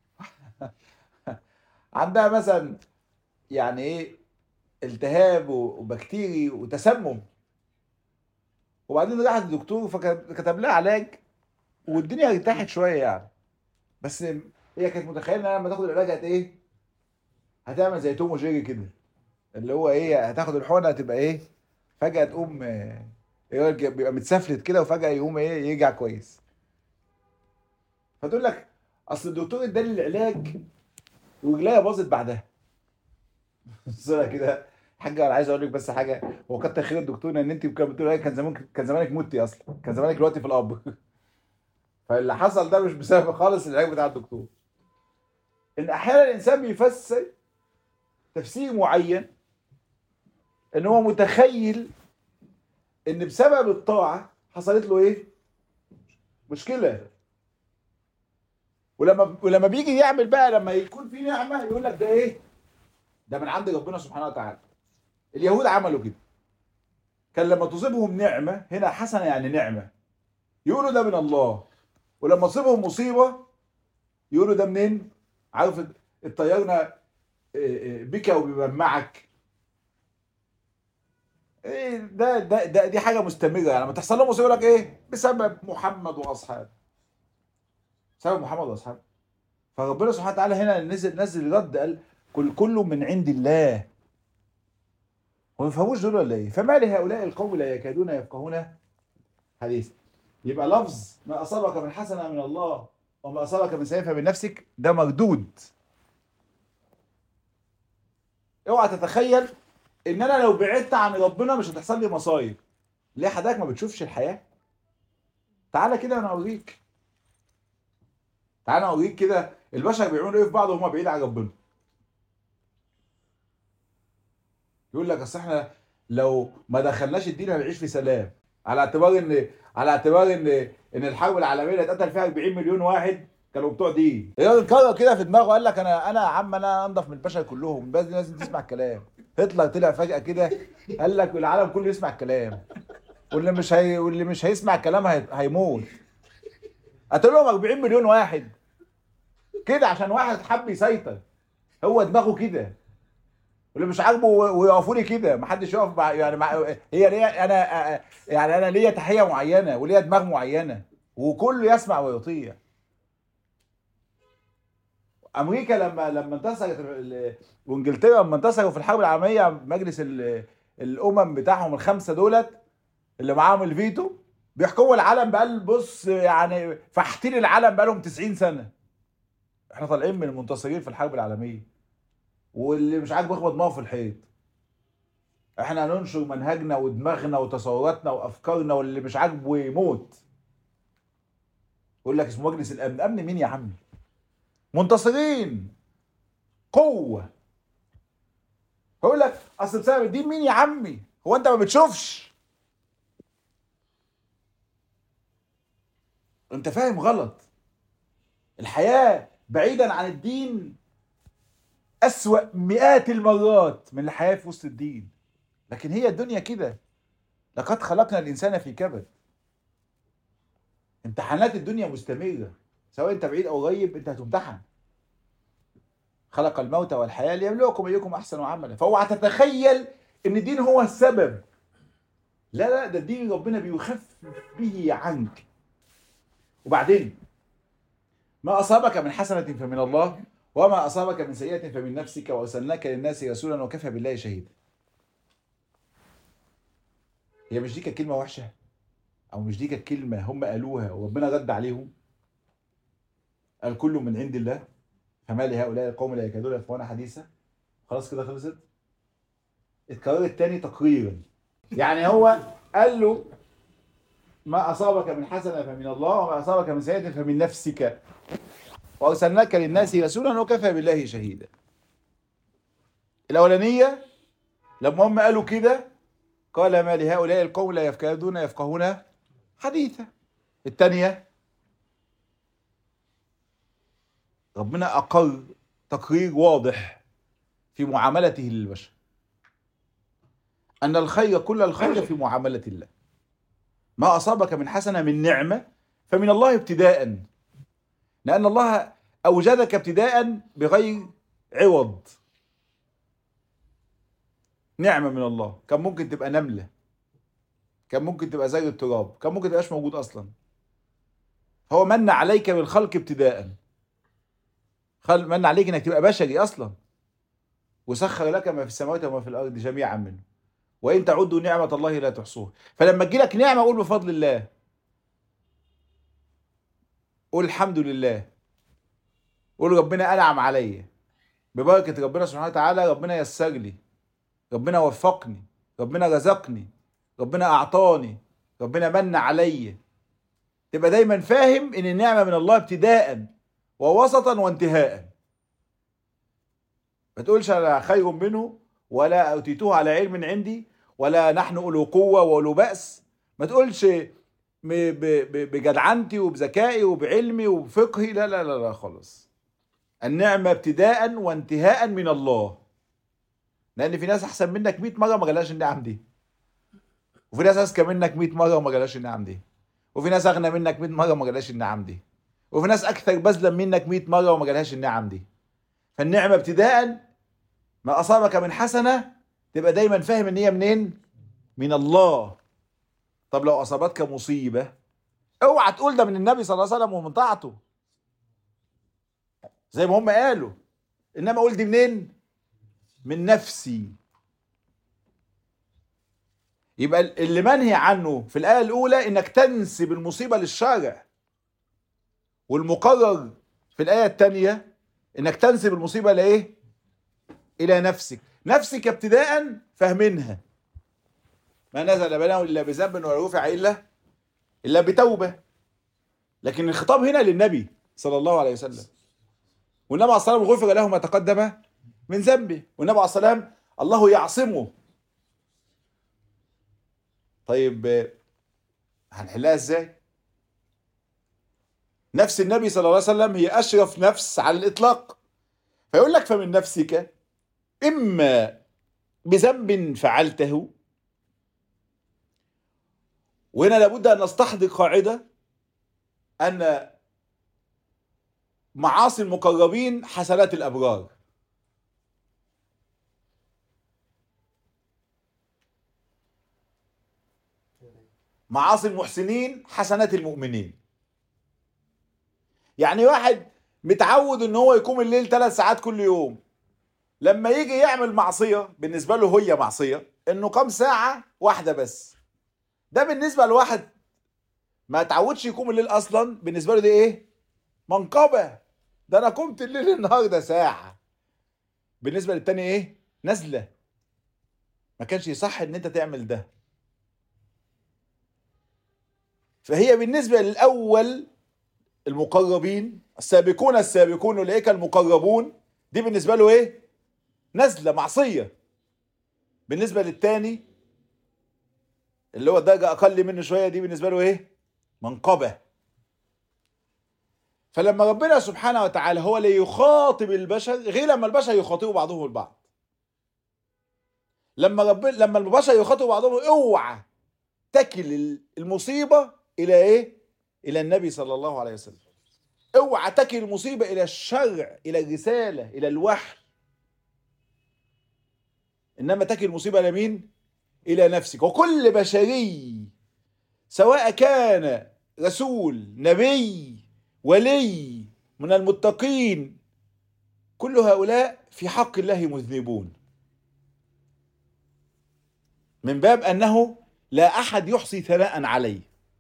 عندها مثلا يعني ايه التهاب وبكتيري وتسمم وبعدين راحت للدكتور فكتب لها علاج والدنيا ارتاحت شويه يعني بس هي كانت متخيله انها لما تاخد العلاج هت ايه هتعمل زي توم وجيري كده اللي هو ايه هتاخد الحقنه هتبقى ايه فجاه تقوم إيه بيبقى متسفلت كده وفجاه يقوم ايه يرجع كويس فتقول لك اصل الدكتور اداني العلاج ورجليا باظت بعدها صورة كده حاجه انا عايز اقول لك بس حاجه هو كتر خير الدكتور ان انت كان بتقول كان زمان كان زمانك متي اصلا كان زمانك دلوقتي في الاب فاللي حصل ده مش بسبب خالص العلاج بتاع الدكتور ان احيانا الانسان بيفسر تفسير معين ان هو متخيل ان بسبب الطاعه حصلت له ايه مشكله ولما ولما بيجي يعمل بقى لما يكون في نعمه يقول لك ده ايه ده من عند ربنا سبحانه وتعالى اليهود عملوا كده كان لما تصيبهم نعمه هنا حسنه يعني نعمه يقولوا ده من الله ولما تصيبهم مصيبه يقولوا ده منين عارف الطيارنا بك وبيمعك ايه ده ده ده دي حاجه مستمره يعني لما تحصل لهم مصيبه يقول لك ايه بسبب محمد واصحابه بسبب محمد واصحابه فربنا سبحانه وتعالى هنا نزل نزل رد قال كل كله من عند الله هو ما يفهموش دول ولا ايه فما لهؤلاء القوم لا يكادون يفقهون حديث يبقى لفظ ما اصابك من حسنه من الله وما اصابك من سيئه فمن نفسك ده مردود اوعى تتخيل ان انا لو بعدت عن ربنا مش هتحصل لي مصايب ليه حضرتك ما بتشوفش الحياه تعالى كده انا اوريك تعالى اوريك كده البشر بيعملوا ايه في بعض وهم بعيد عن ربنا يقول لك اصل احنا لو ما دخلناش الدين هنعيش في سلام على اعتبار ان على اعتبار ان ان الحرب العالميه اللي اتقتل فيها 40 مليون واحد كانوا بتوع دين الراجل قرر كده في دماغه قال لك انا انا يا عم انا انضف من البشر كلهم بس لازم تسمع الكلام هتلر طلع فجاه كده قال لك العالم كله يسمع الكلام واللي مش هي واللي مش هيسمع الكلام هي... هيموت قتلهم 40 مليون واحد كده عشان واحد حب يسيطر هو دماغه كده واللي مش عاجبه ويقفوا لي كده ما حدش يقف مع يعني مع هي ليا انا يعني انا ليا تحيه معينه وليا دماغ معينه وكله يسمع ويطيع امريكا لما لما انتصرت وانجلترا لما انتصروا في الحرب العالميه مجلس الامم بتاعهم الخمسه دولت اللي معاهم الفيتو بيحكموا العالم بقى بص يعني فاحتين العالم بقى لهم 90 سنه احنا طالعين من المنتصرين في الحرب العالميه واللي مش عاجبه يخبط دماغه في الحيط احنا هننشر منهجنا ودماغنا وتصوراتنا وافكارنا واللي مش عاجبه يموت يقول لك اسمه مجلس الامن امن مين يا عمي منتصرين قوه يقول لك اصل بسبب الدين مين يا عمي هو انت ما بتشوفش انت فاهم غلط الحياه بعيدا عن الدين أسوأ مئات المرات من الحياة في وسط الدين لكن هي الدنيا كده لقد خلقنا الإنسان في كبد امتحانات الدنيا مستمرة سواء أنت بعيد أو قريب أنت هتمتحن خلق الموت والحياة ليبلوكم أيكم أحسن عملا فاوعى تتخيل إن الدين هو السبب لا لا ده الدين ربنا بيخفف به عنك وبعدين ما أصابك من حسنة فمن الله وما أصابك من سيئة فمن نفسك وأرسلناك للناس رسولا وكفى بالله شهيدا هي مش دي كانت كلمة وحشة أو مش دي كانت كلمة هم قالوها وربنا رد عليهم قال كل من عند الله فما لهؤلاء القوم لا يكادون يفقهون حديثا خلاص كده خلصت اتكررت تاني تقريرا يعني هو قال له ما أصابك من حسنة فمن الله وما أصابك من سيئة فمن نفسك وارسلناك للناس رسولا وكفى بالله شهيدا الاولانيه لما هم قالوا كده قال ما لهؤلاء القوم لا يكادون يفقهون حديثا الثانيه ربنا اقر تقرير واضح في معاملته للبشر ان الخير كل الخير في معامله الله ما اصابك من حسنه من نعمه فمن الله ابتداء لأن الله أوجدك ابتداء بغير عوض نعمة من الله كان ممكن تبقى نملة كان ممكن تبقى زي التراب كان ممكن تبقاش موجود أصلا هو من عليك بالخلق ابتداء خل من عليك انك تبقى بشري اصلا وسخر لك ما في السماوات وما في الارض جميعا منه وان تعدوا نعمه الله لا تحصوها فلما تجيلك نعمه قول بفضل الله قول الحمد لله قول ربنا انعم عليا ببركه ربنا سبحانه وتعالى ربنا يسر لي ربنا وفقني ربنا رزقني ربنا اعطاني ربنا من عليا تبقى دايما فاهم ان النعمه من الله ابتداء ووسطا وانتهاء ما تقولش انا خير منه ولا اوتيته على علم عندي ولا نحن اولو قوه واولو باس ما تقولش بجدعنتي وبذكائي وبعلمي وبفقهي لا لا لا لا خالص النعمه ابتداء وانتهاء من الله لان في ناس احسن منك 100 مره ما جالهاش النعم دي وفي ناس اذكى منك 100 مره وما جالهاش النعم دي وفي ناس اغنى منك 100 مره وما جالهاش النعم دي وفي ناس اكثر بذلا منك 100 مره وما جالهاش النعم دي فالنعمه ابتداء ما اصابك من حسنه تبقى دايما فاهم ان هي منين من الله طب لو اصابتك مصيبه اوعى تقول ده من النبي صلى الله عليه وسلم ومن طاعته زي ما هم قالوا انما قول دي منين من نفسي يبقى اللي منهي عنه في الايه الاولى انك تنسب المصيبه للشارع والمقرر في الايه الثانيه انك تنسب المصيبه لايه الى نفسك نفسك ابتداء فاهمينها ما نزل بلاء الا بذنب ولا رفع الا الا بتوبه لكن الخطاب هنا للنبي صلى الله عليه وسلم والنبي عليه الصلاه والسلام غفر له ما تقدم من ذنبه والنبي عليه الصلاه والسلام الله يعصمه طيب هنحلها ازاي نفس النبي صلى الله عليه وسلم هي اشرف نفس على الاطلاق فيقول لك فمن نفسك اما بذنب فعلته وهنا لابد ان نستحضر قاعده ان معاصي المقربين حسنات الابرار معاصي المحسنين حسنات المؤمنين يعني واحد متعود ان هو يقوم الليل ثلاث ساعات كل يوم لما يجي يعمل معصيه بالنسبه له هي معصيه انه قام ساعه واحده بس ده بالنسبه لواحد ما اتعودش يقوم الليل اصلا بالنسبه له دي ايه منقبه ده انا قمت الليل النهارده ساعه بالنسبه للتاني ايه نزله ما كانش يصح ان انت تعمل ده فهي بالنسبه للاول المقربين السابقون السابقون اولئك المقربون دي بالنسبه له ايه نزله معصيه بالنسبه للتاني اللي هو درجه اقل منه شويه دي بالنسبه له ايه منقبه فلما ربنا سبحانه وتعالى هو اللي يخاطب البشر غير لما البشر يخاطبوا بعضهم البعض لما ربنا لما البشر يخاطبوا بعضهم اوعى تكل المصيبه الى ايه الى النبي صلى الله عليه وسلم اوعى تكل المصيبه الى الشرع الى الرساله الى الوحي انما تكل المصيبه الى مين الى نفسك وكل بشري سواء كان رسول نبي ولي من المتقين كل هؤلاء في حق الله مذنبون من باب انه لا احد يحصي ثناء عليه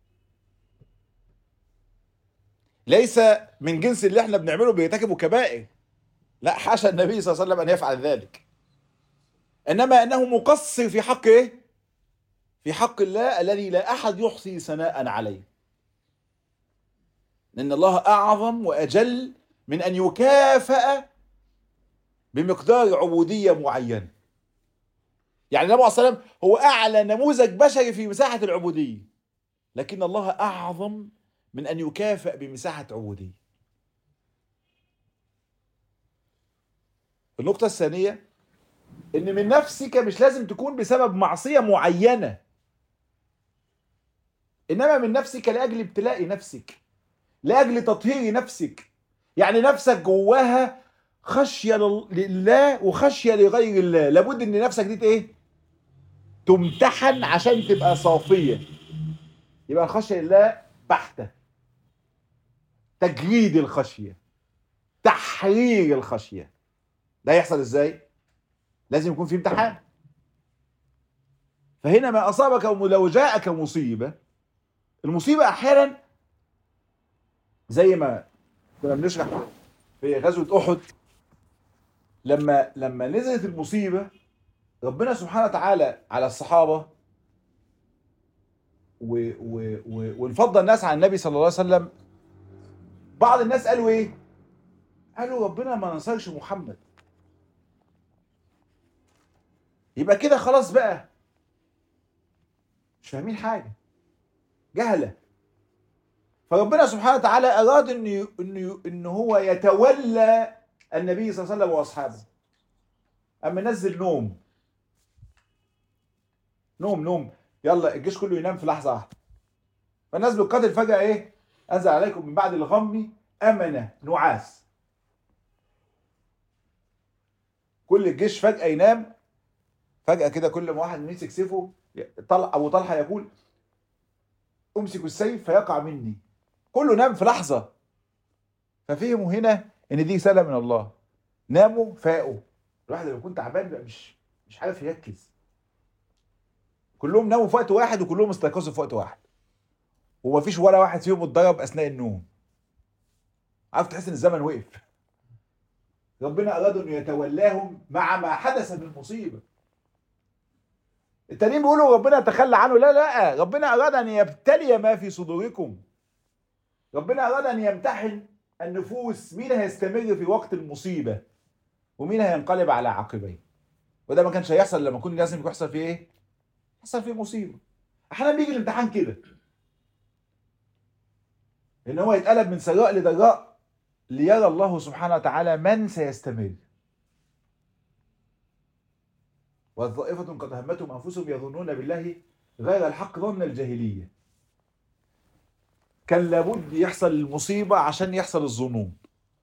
ليس من جنس اللي احنا بنعمله بيرتكبوا كبائر لا حاشا النبي صلى الله عليه وسلم ان يفعل ذلك انما انه مقصر في حق ايه في حق الله الذي لا احد يحصي ثناء عليه لان الله اعظم واجل من ان يكافئ بمقدار عبوديه معينه يعني النبي صلى الله عليه وسلم هو اعلى نموذج بشري في مساحه العبوديه لكن الله اعظم من ان يكافئ بمساحه عبوديه النقطه الثانيه ان من نفسك مش لازم تكون بسبب معصيه معينه انما من نفسك لاجل ابتلاء نفسك لاجل تطهير نفسك يعني نفسك جواها خشيه لله وخشيه لغير الله لابد ان نفسك دي ايه تمتحن عشان تبقى صافيه يبقى الخشيه لله بحته تجريد الخشيه تحرير الخشيه ده يحصل ازاي لازم يكون في امتحان فهنا ما اصابك لو جاءك مصيبه المصيبه احيانا زي ما كنا بنشرح في غزوه احد لما لما نزلت المصيبه ربنا سبحانه وتعالى على الصحابه و و و وانفضل الناس عن النبي صلى الله عليه وسلم بعض الناس قالوا ايه؟ قالوا ربنا ما نصرش محمد يبقى كده خلاص بقى مش فاهمين حاجه جهله فربنا سبحانه وتعالى اراد ان ان ان هو يتولى النبي صلى الله عليه وسلم واصحابه اما نزل نوم نوم نوم يلا الجيش كله ينام في لحظه واحده فالناس بالقتل فجاه ايه انزل عليكم من بعد الغم امنه نعاس كل الجيش فجاه ينام فجاه كده كل ما واحد مسك سيفه طلع ابو طلحه يقول امسك السيف فيقع مني كله نام في لحظه ففهموا هنا ان دي رساله من الله ناموا فاقوا الواحد لما يكون تعبان بقى مش مش عارف يركز كلهم ناموا في وقت واحد وكلهم استيقظوا في وقت واحد ومفيش ولا واحد فيهم اتضرب اثناء النوم عارف تحس ان الزمن وقف ربنا اراد انه يتولاهم مع ما حدث من مصيبه التانيين بيقولوا ربنا تخلى عنه لا لا ربنا اراد ان يبتلي ما في صدوركم ربنا اراد ان يمتحن النفوس مين هيستمر في وقت المصيبه ومين هينقلب على عقبيه وده ما كانش هيحصل لما كنا لازم يحصل فيه ايه يحصل فيه مصيبه احيانا بيجي الامتحان كده ان هو يتقلب من سراء لضراء ليرى الله سبحانه وتعالى من سيستمر والطائفة قد همتهم أنفسهم يظنون بالله غير الحق ظن الجاهلية كان لابد يحصل المصيبة عشان يحصل الظنون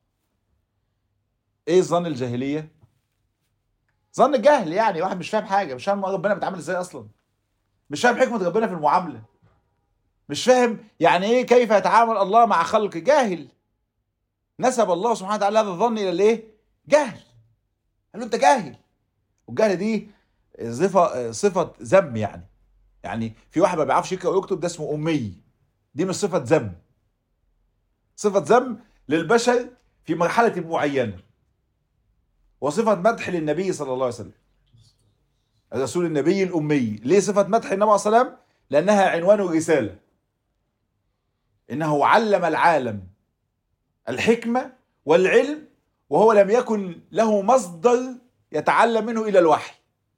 ايه ظن الجاهلية ظن الجهل يعني واحد مش فاهم حاجة مش فاهم ربنا بيتعامل ازاي اصلا مش فاهم حكمة ربنا في المعاملة مش فاهم يعني ايه كيف يتعامل الله مع خلق جاهل نسب الله سبحانه وتعالى هذا الظن الى الايه جهل قال له انت جاهل والجهل دي صفه صفه ذم يعني يعني في واحد ما بيعرفش يقرا ويكتب ده اسمه امي دي مش صفه ذم صفه ذم للبشر في مرحله معينه وصفه مدح للنبي صلى الله عليه وسلم الرسول النبي الامي ليه صفه مدح النبي صلى الله عليه وسلم لانها عنوان الرساله انه علم العالم الحكمه والعلم وهو لم يكن له مصدر يتعلم منه الى الوحي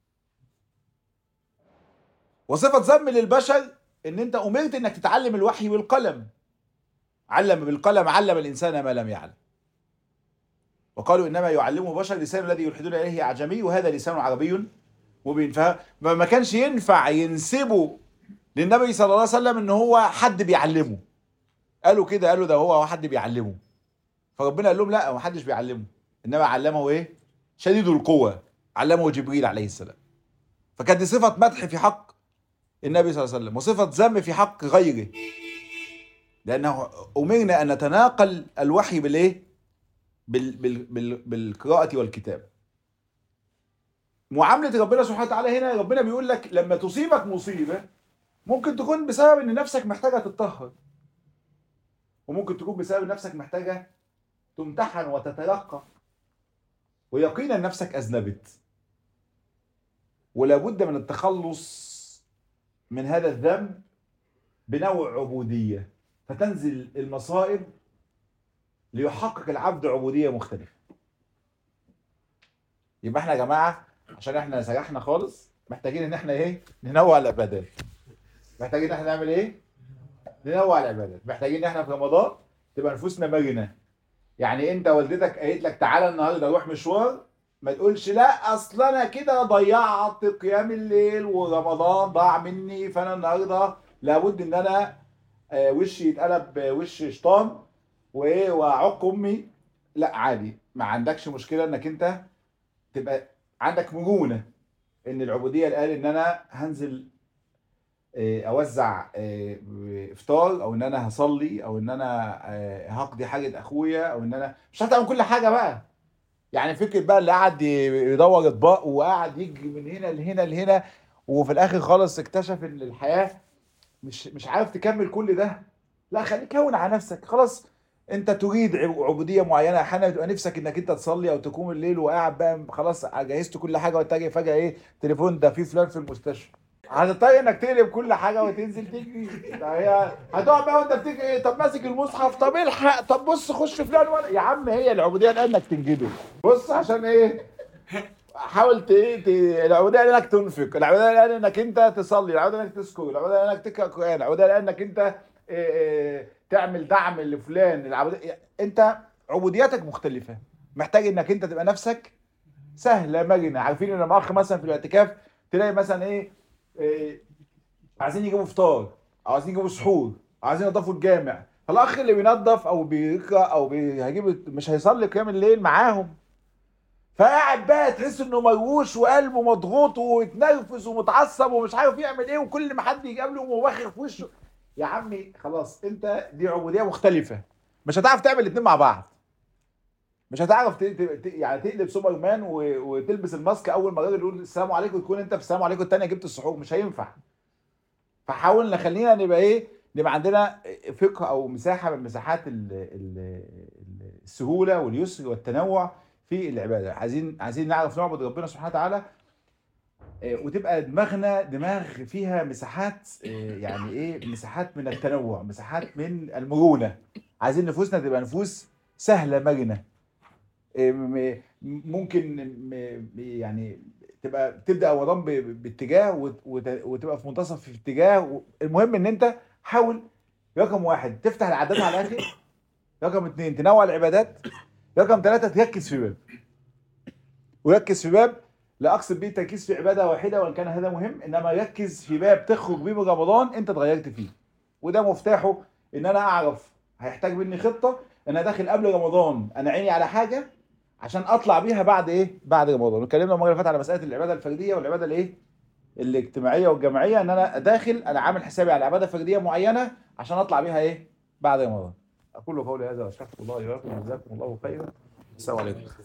وصفه ذم للبشر ان انت امرت انك تتعلم الوحي بالقلم علم بالقلم علم الانسان ما لم يعلم وقالوا انما يعلمه بشر لسان الذي يلحدون اليه اعجمي وهذا لسان عربي مبين فما كانش ينفع ينسبوا للنبي صلى الله عليه وسلم ان هو حد بيعلمه قالوا كده قالوا ده هو حد بيعلمه فربنا قال لهم لا ما حدش بيعلمه انما علمه ايه شديد القوه علمه جبريل عليه السلام فكانت دي صفه مدح في حق النبي صلى الله عليه وسلم وصفه ذم في حق غيره لانه امرنا ان نتناقل الوحي بالايه بال بال بال بالقراءه والكتاب معامله ربنا سبحانه وتعالى هنا ربنا بيقول لك لما تصيبك مصيبه ممكن تكون بسبب ان نفسك محتاجه تتطهر وممكن تكون بسبب نفسك محتاجه تمتحن وتتلقى ويقينا نفسك اذنبت ولا بد من التخلص من هذا الذنب بنوع عبوديه فتنزل المصائب ليحقق العبد عبوديه مختلفه يبقى احنا يا جماعه عشان احنا سرحنا خالص محتاجين ان احنا ايه ننوع العبادات محتاجين ان احنا نعمل ايه ننوع العبادات محتاجين ان احنا في رمضان تبقى نفوسنا مرنه يعني انت والدتك قالت لك تعالى النهارده نروح مشوار ما تقولش لا اصل انا كده ضيعت قيام الليل ورمضان ضاع مني فانا النهارده لابد ان انا آه، وشي يتقلب آه، وش شيطان وايه واعق امي لا عادي ما عندكش مشكله انك انت تبقى عندك مرونه ان العبوديه اللي قال ان انا هنزل آه، اوزع آه، افطار او ان انا هصلي او ان انا آه، هقضي حاجه اخويا او ان انا مش هتعمل كل حاجه بقى يعني فكره بقى اللي قاعد يدور اطباق وقاعد يجي من هنا لهنا لهنا وفي الاخر خالص اكتشف ان الحياه مش مش عارف تكمل كل ده لا خليك هون على نفسك خلاص انت تريد عب- عبوديه معينه احيانا بتبقى نفسك انك انت تصلي او تقوم الليل وقاعد بقى خلاص جهزت كل حاجه وتجي فجاه ايه تليفون ده في فلان في المستشفى هتضطر انك تقلب كل حاجه وتنزل تجري ده هي هتقعد بقى وانت بتجري ايه طب ماسك المصحف طب الحق طب بص خش فلان ولا يا عم هي العبوديه الان انك تنجده بص عشان ايه حاول ت... ت... العبوديه الان انك تنفق العبوديه الان انك انت تصلي العبوديه انك تذكر العبوديه الان انك تقرا قران العبوديه الان انك انت إيه إيه تعمل دعم لفلان العبوديه انت عبودياتك مختلفه محتاج انك انت تبقى نفسك سهله مرنه عارفين ان لما اخ مثلا في الاعتكاف تلاقي مثلا ايه, إيه عايزين يجيبوا فطار او عايزين يجيبوا سحور أو عايزين ينضفوا الجامع فالاخ اللي بينظف او بيقرا او بي- هيجيب مش هيصلي قيام الليل معاهم فقاعد بقى تحس انه مرووش وقلبه مضغوط ويتنرفز ومتعصب ومش عارف يعمل ايه وكل ما حد يقابله وواخر في وشه يا عمي خلاص انت دي عبوديه مختلفه مش هتعرف تعمل الاثنين مع بعض مش هتعرف ت... ت... ت... يعني تقلب سوبر مان و... وتلبس الماسك اول ما الراجل يقول السلام عليكم تكون انت في السلام عليكم الثانيه جبت السحور مش هينفع فحاول نخلينا نبقى ايه نبقى عندنا فقه او مساحه من مساحات ال... ال... ال- السهوله واليسر والتنوع في العباده عايزين عايزين نعرف نعبد ربنا سبحانه وتعالى آه، وتبقى دماغنا دماغ فيها مساحات آه، يعني ايه مساحات من التنوع مساحات من المرونه عايزين نفوسنا تبقى نفوس سهله مرنه آه، م- ممكن م- يعني تبقى تبدا رمضان ب- باتجاه وت- وت- وتبقى في منتصف في اتجاه المهم ان انت حاول رقم واحد تفتح العادات على الاخر رقم اثنين تنوع العبادات رقم ثلاثة تركز في باب وركز في باب لا اقصد بيه التركيز في عباده واحده وان كان هذا مهم انما ركز في باب تخرج بيه من رمضان انت اتغيرت فيه وده مفتاحه ان انا اعرف هيحتاج مني خطه انا داخل قبل رمضان انا عيني على حاجه عشان اطلع بيها بعد ايه بعد رمضان اتكلمنا المره اللي فاتت على مساله العباده الفرديه والعباده الايه الاجتماعيه والجماعيه ان انا داخل انا عامل حسابي على عباده فرديه معينه عشان اطلع بيها ايه بعد رمضان اقول قولي هذا واستغفر الله لي ولكم جزاكم الله خيرا السلام عليكم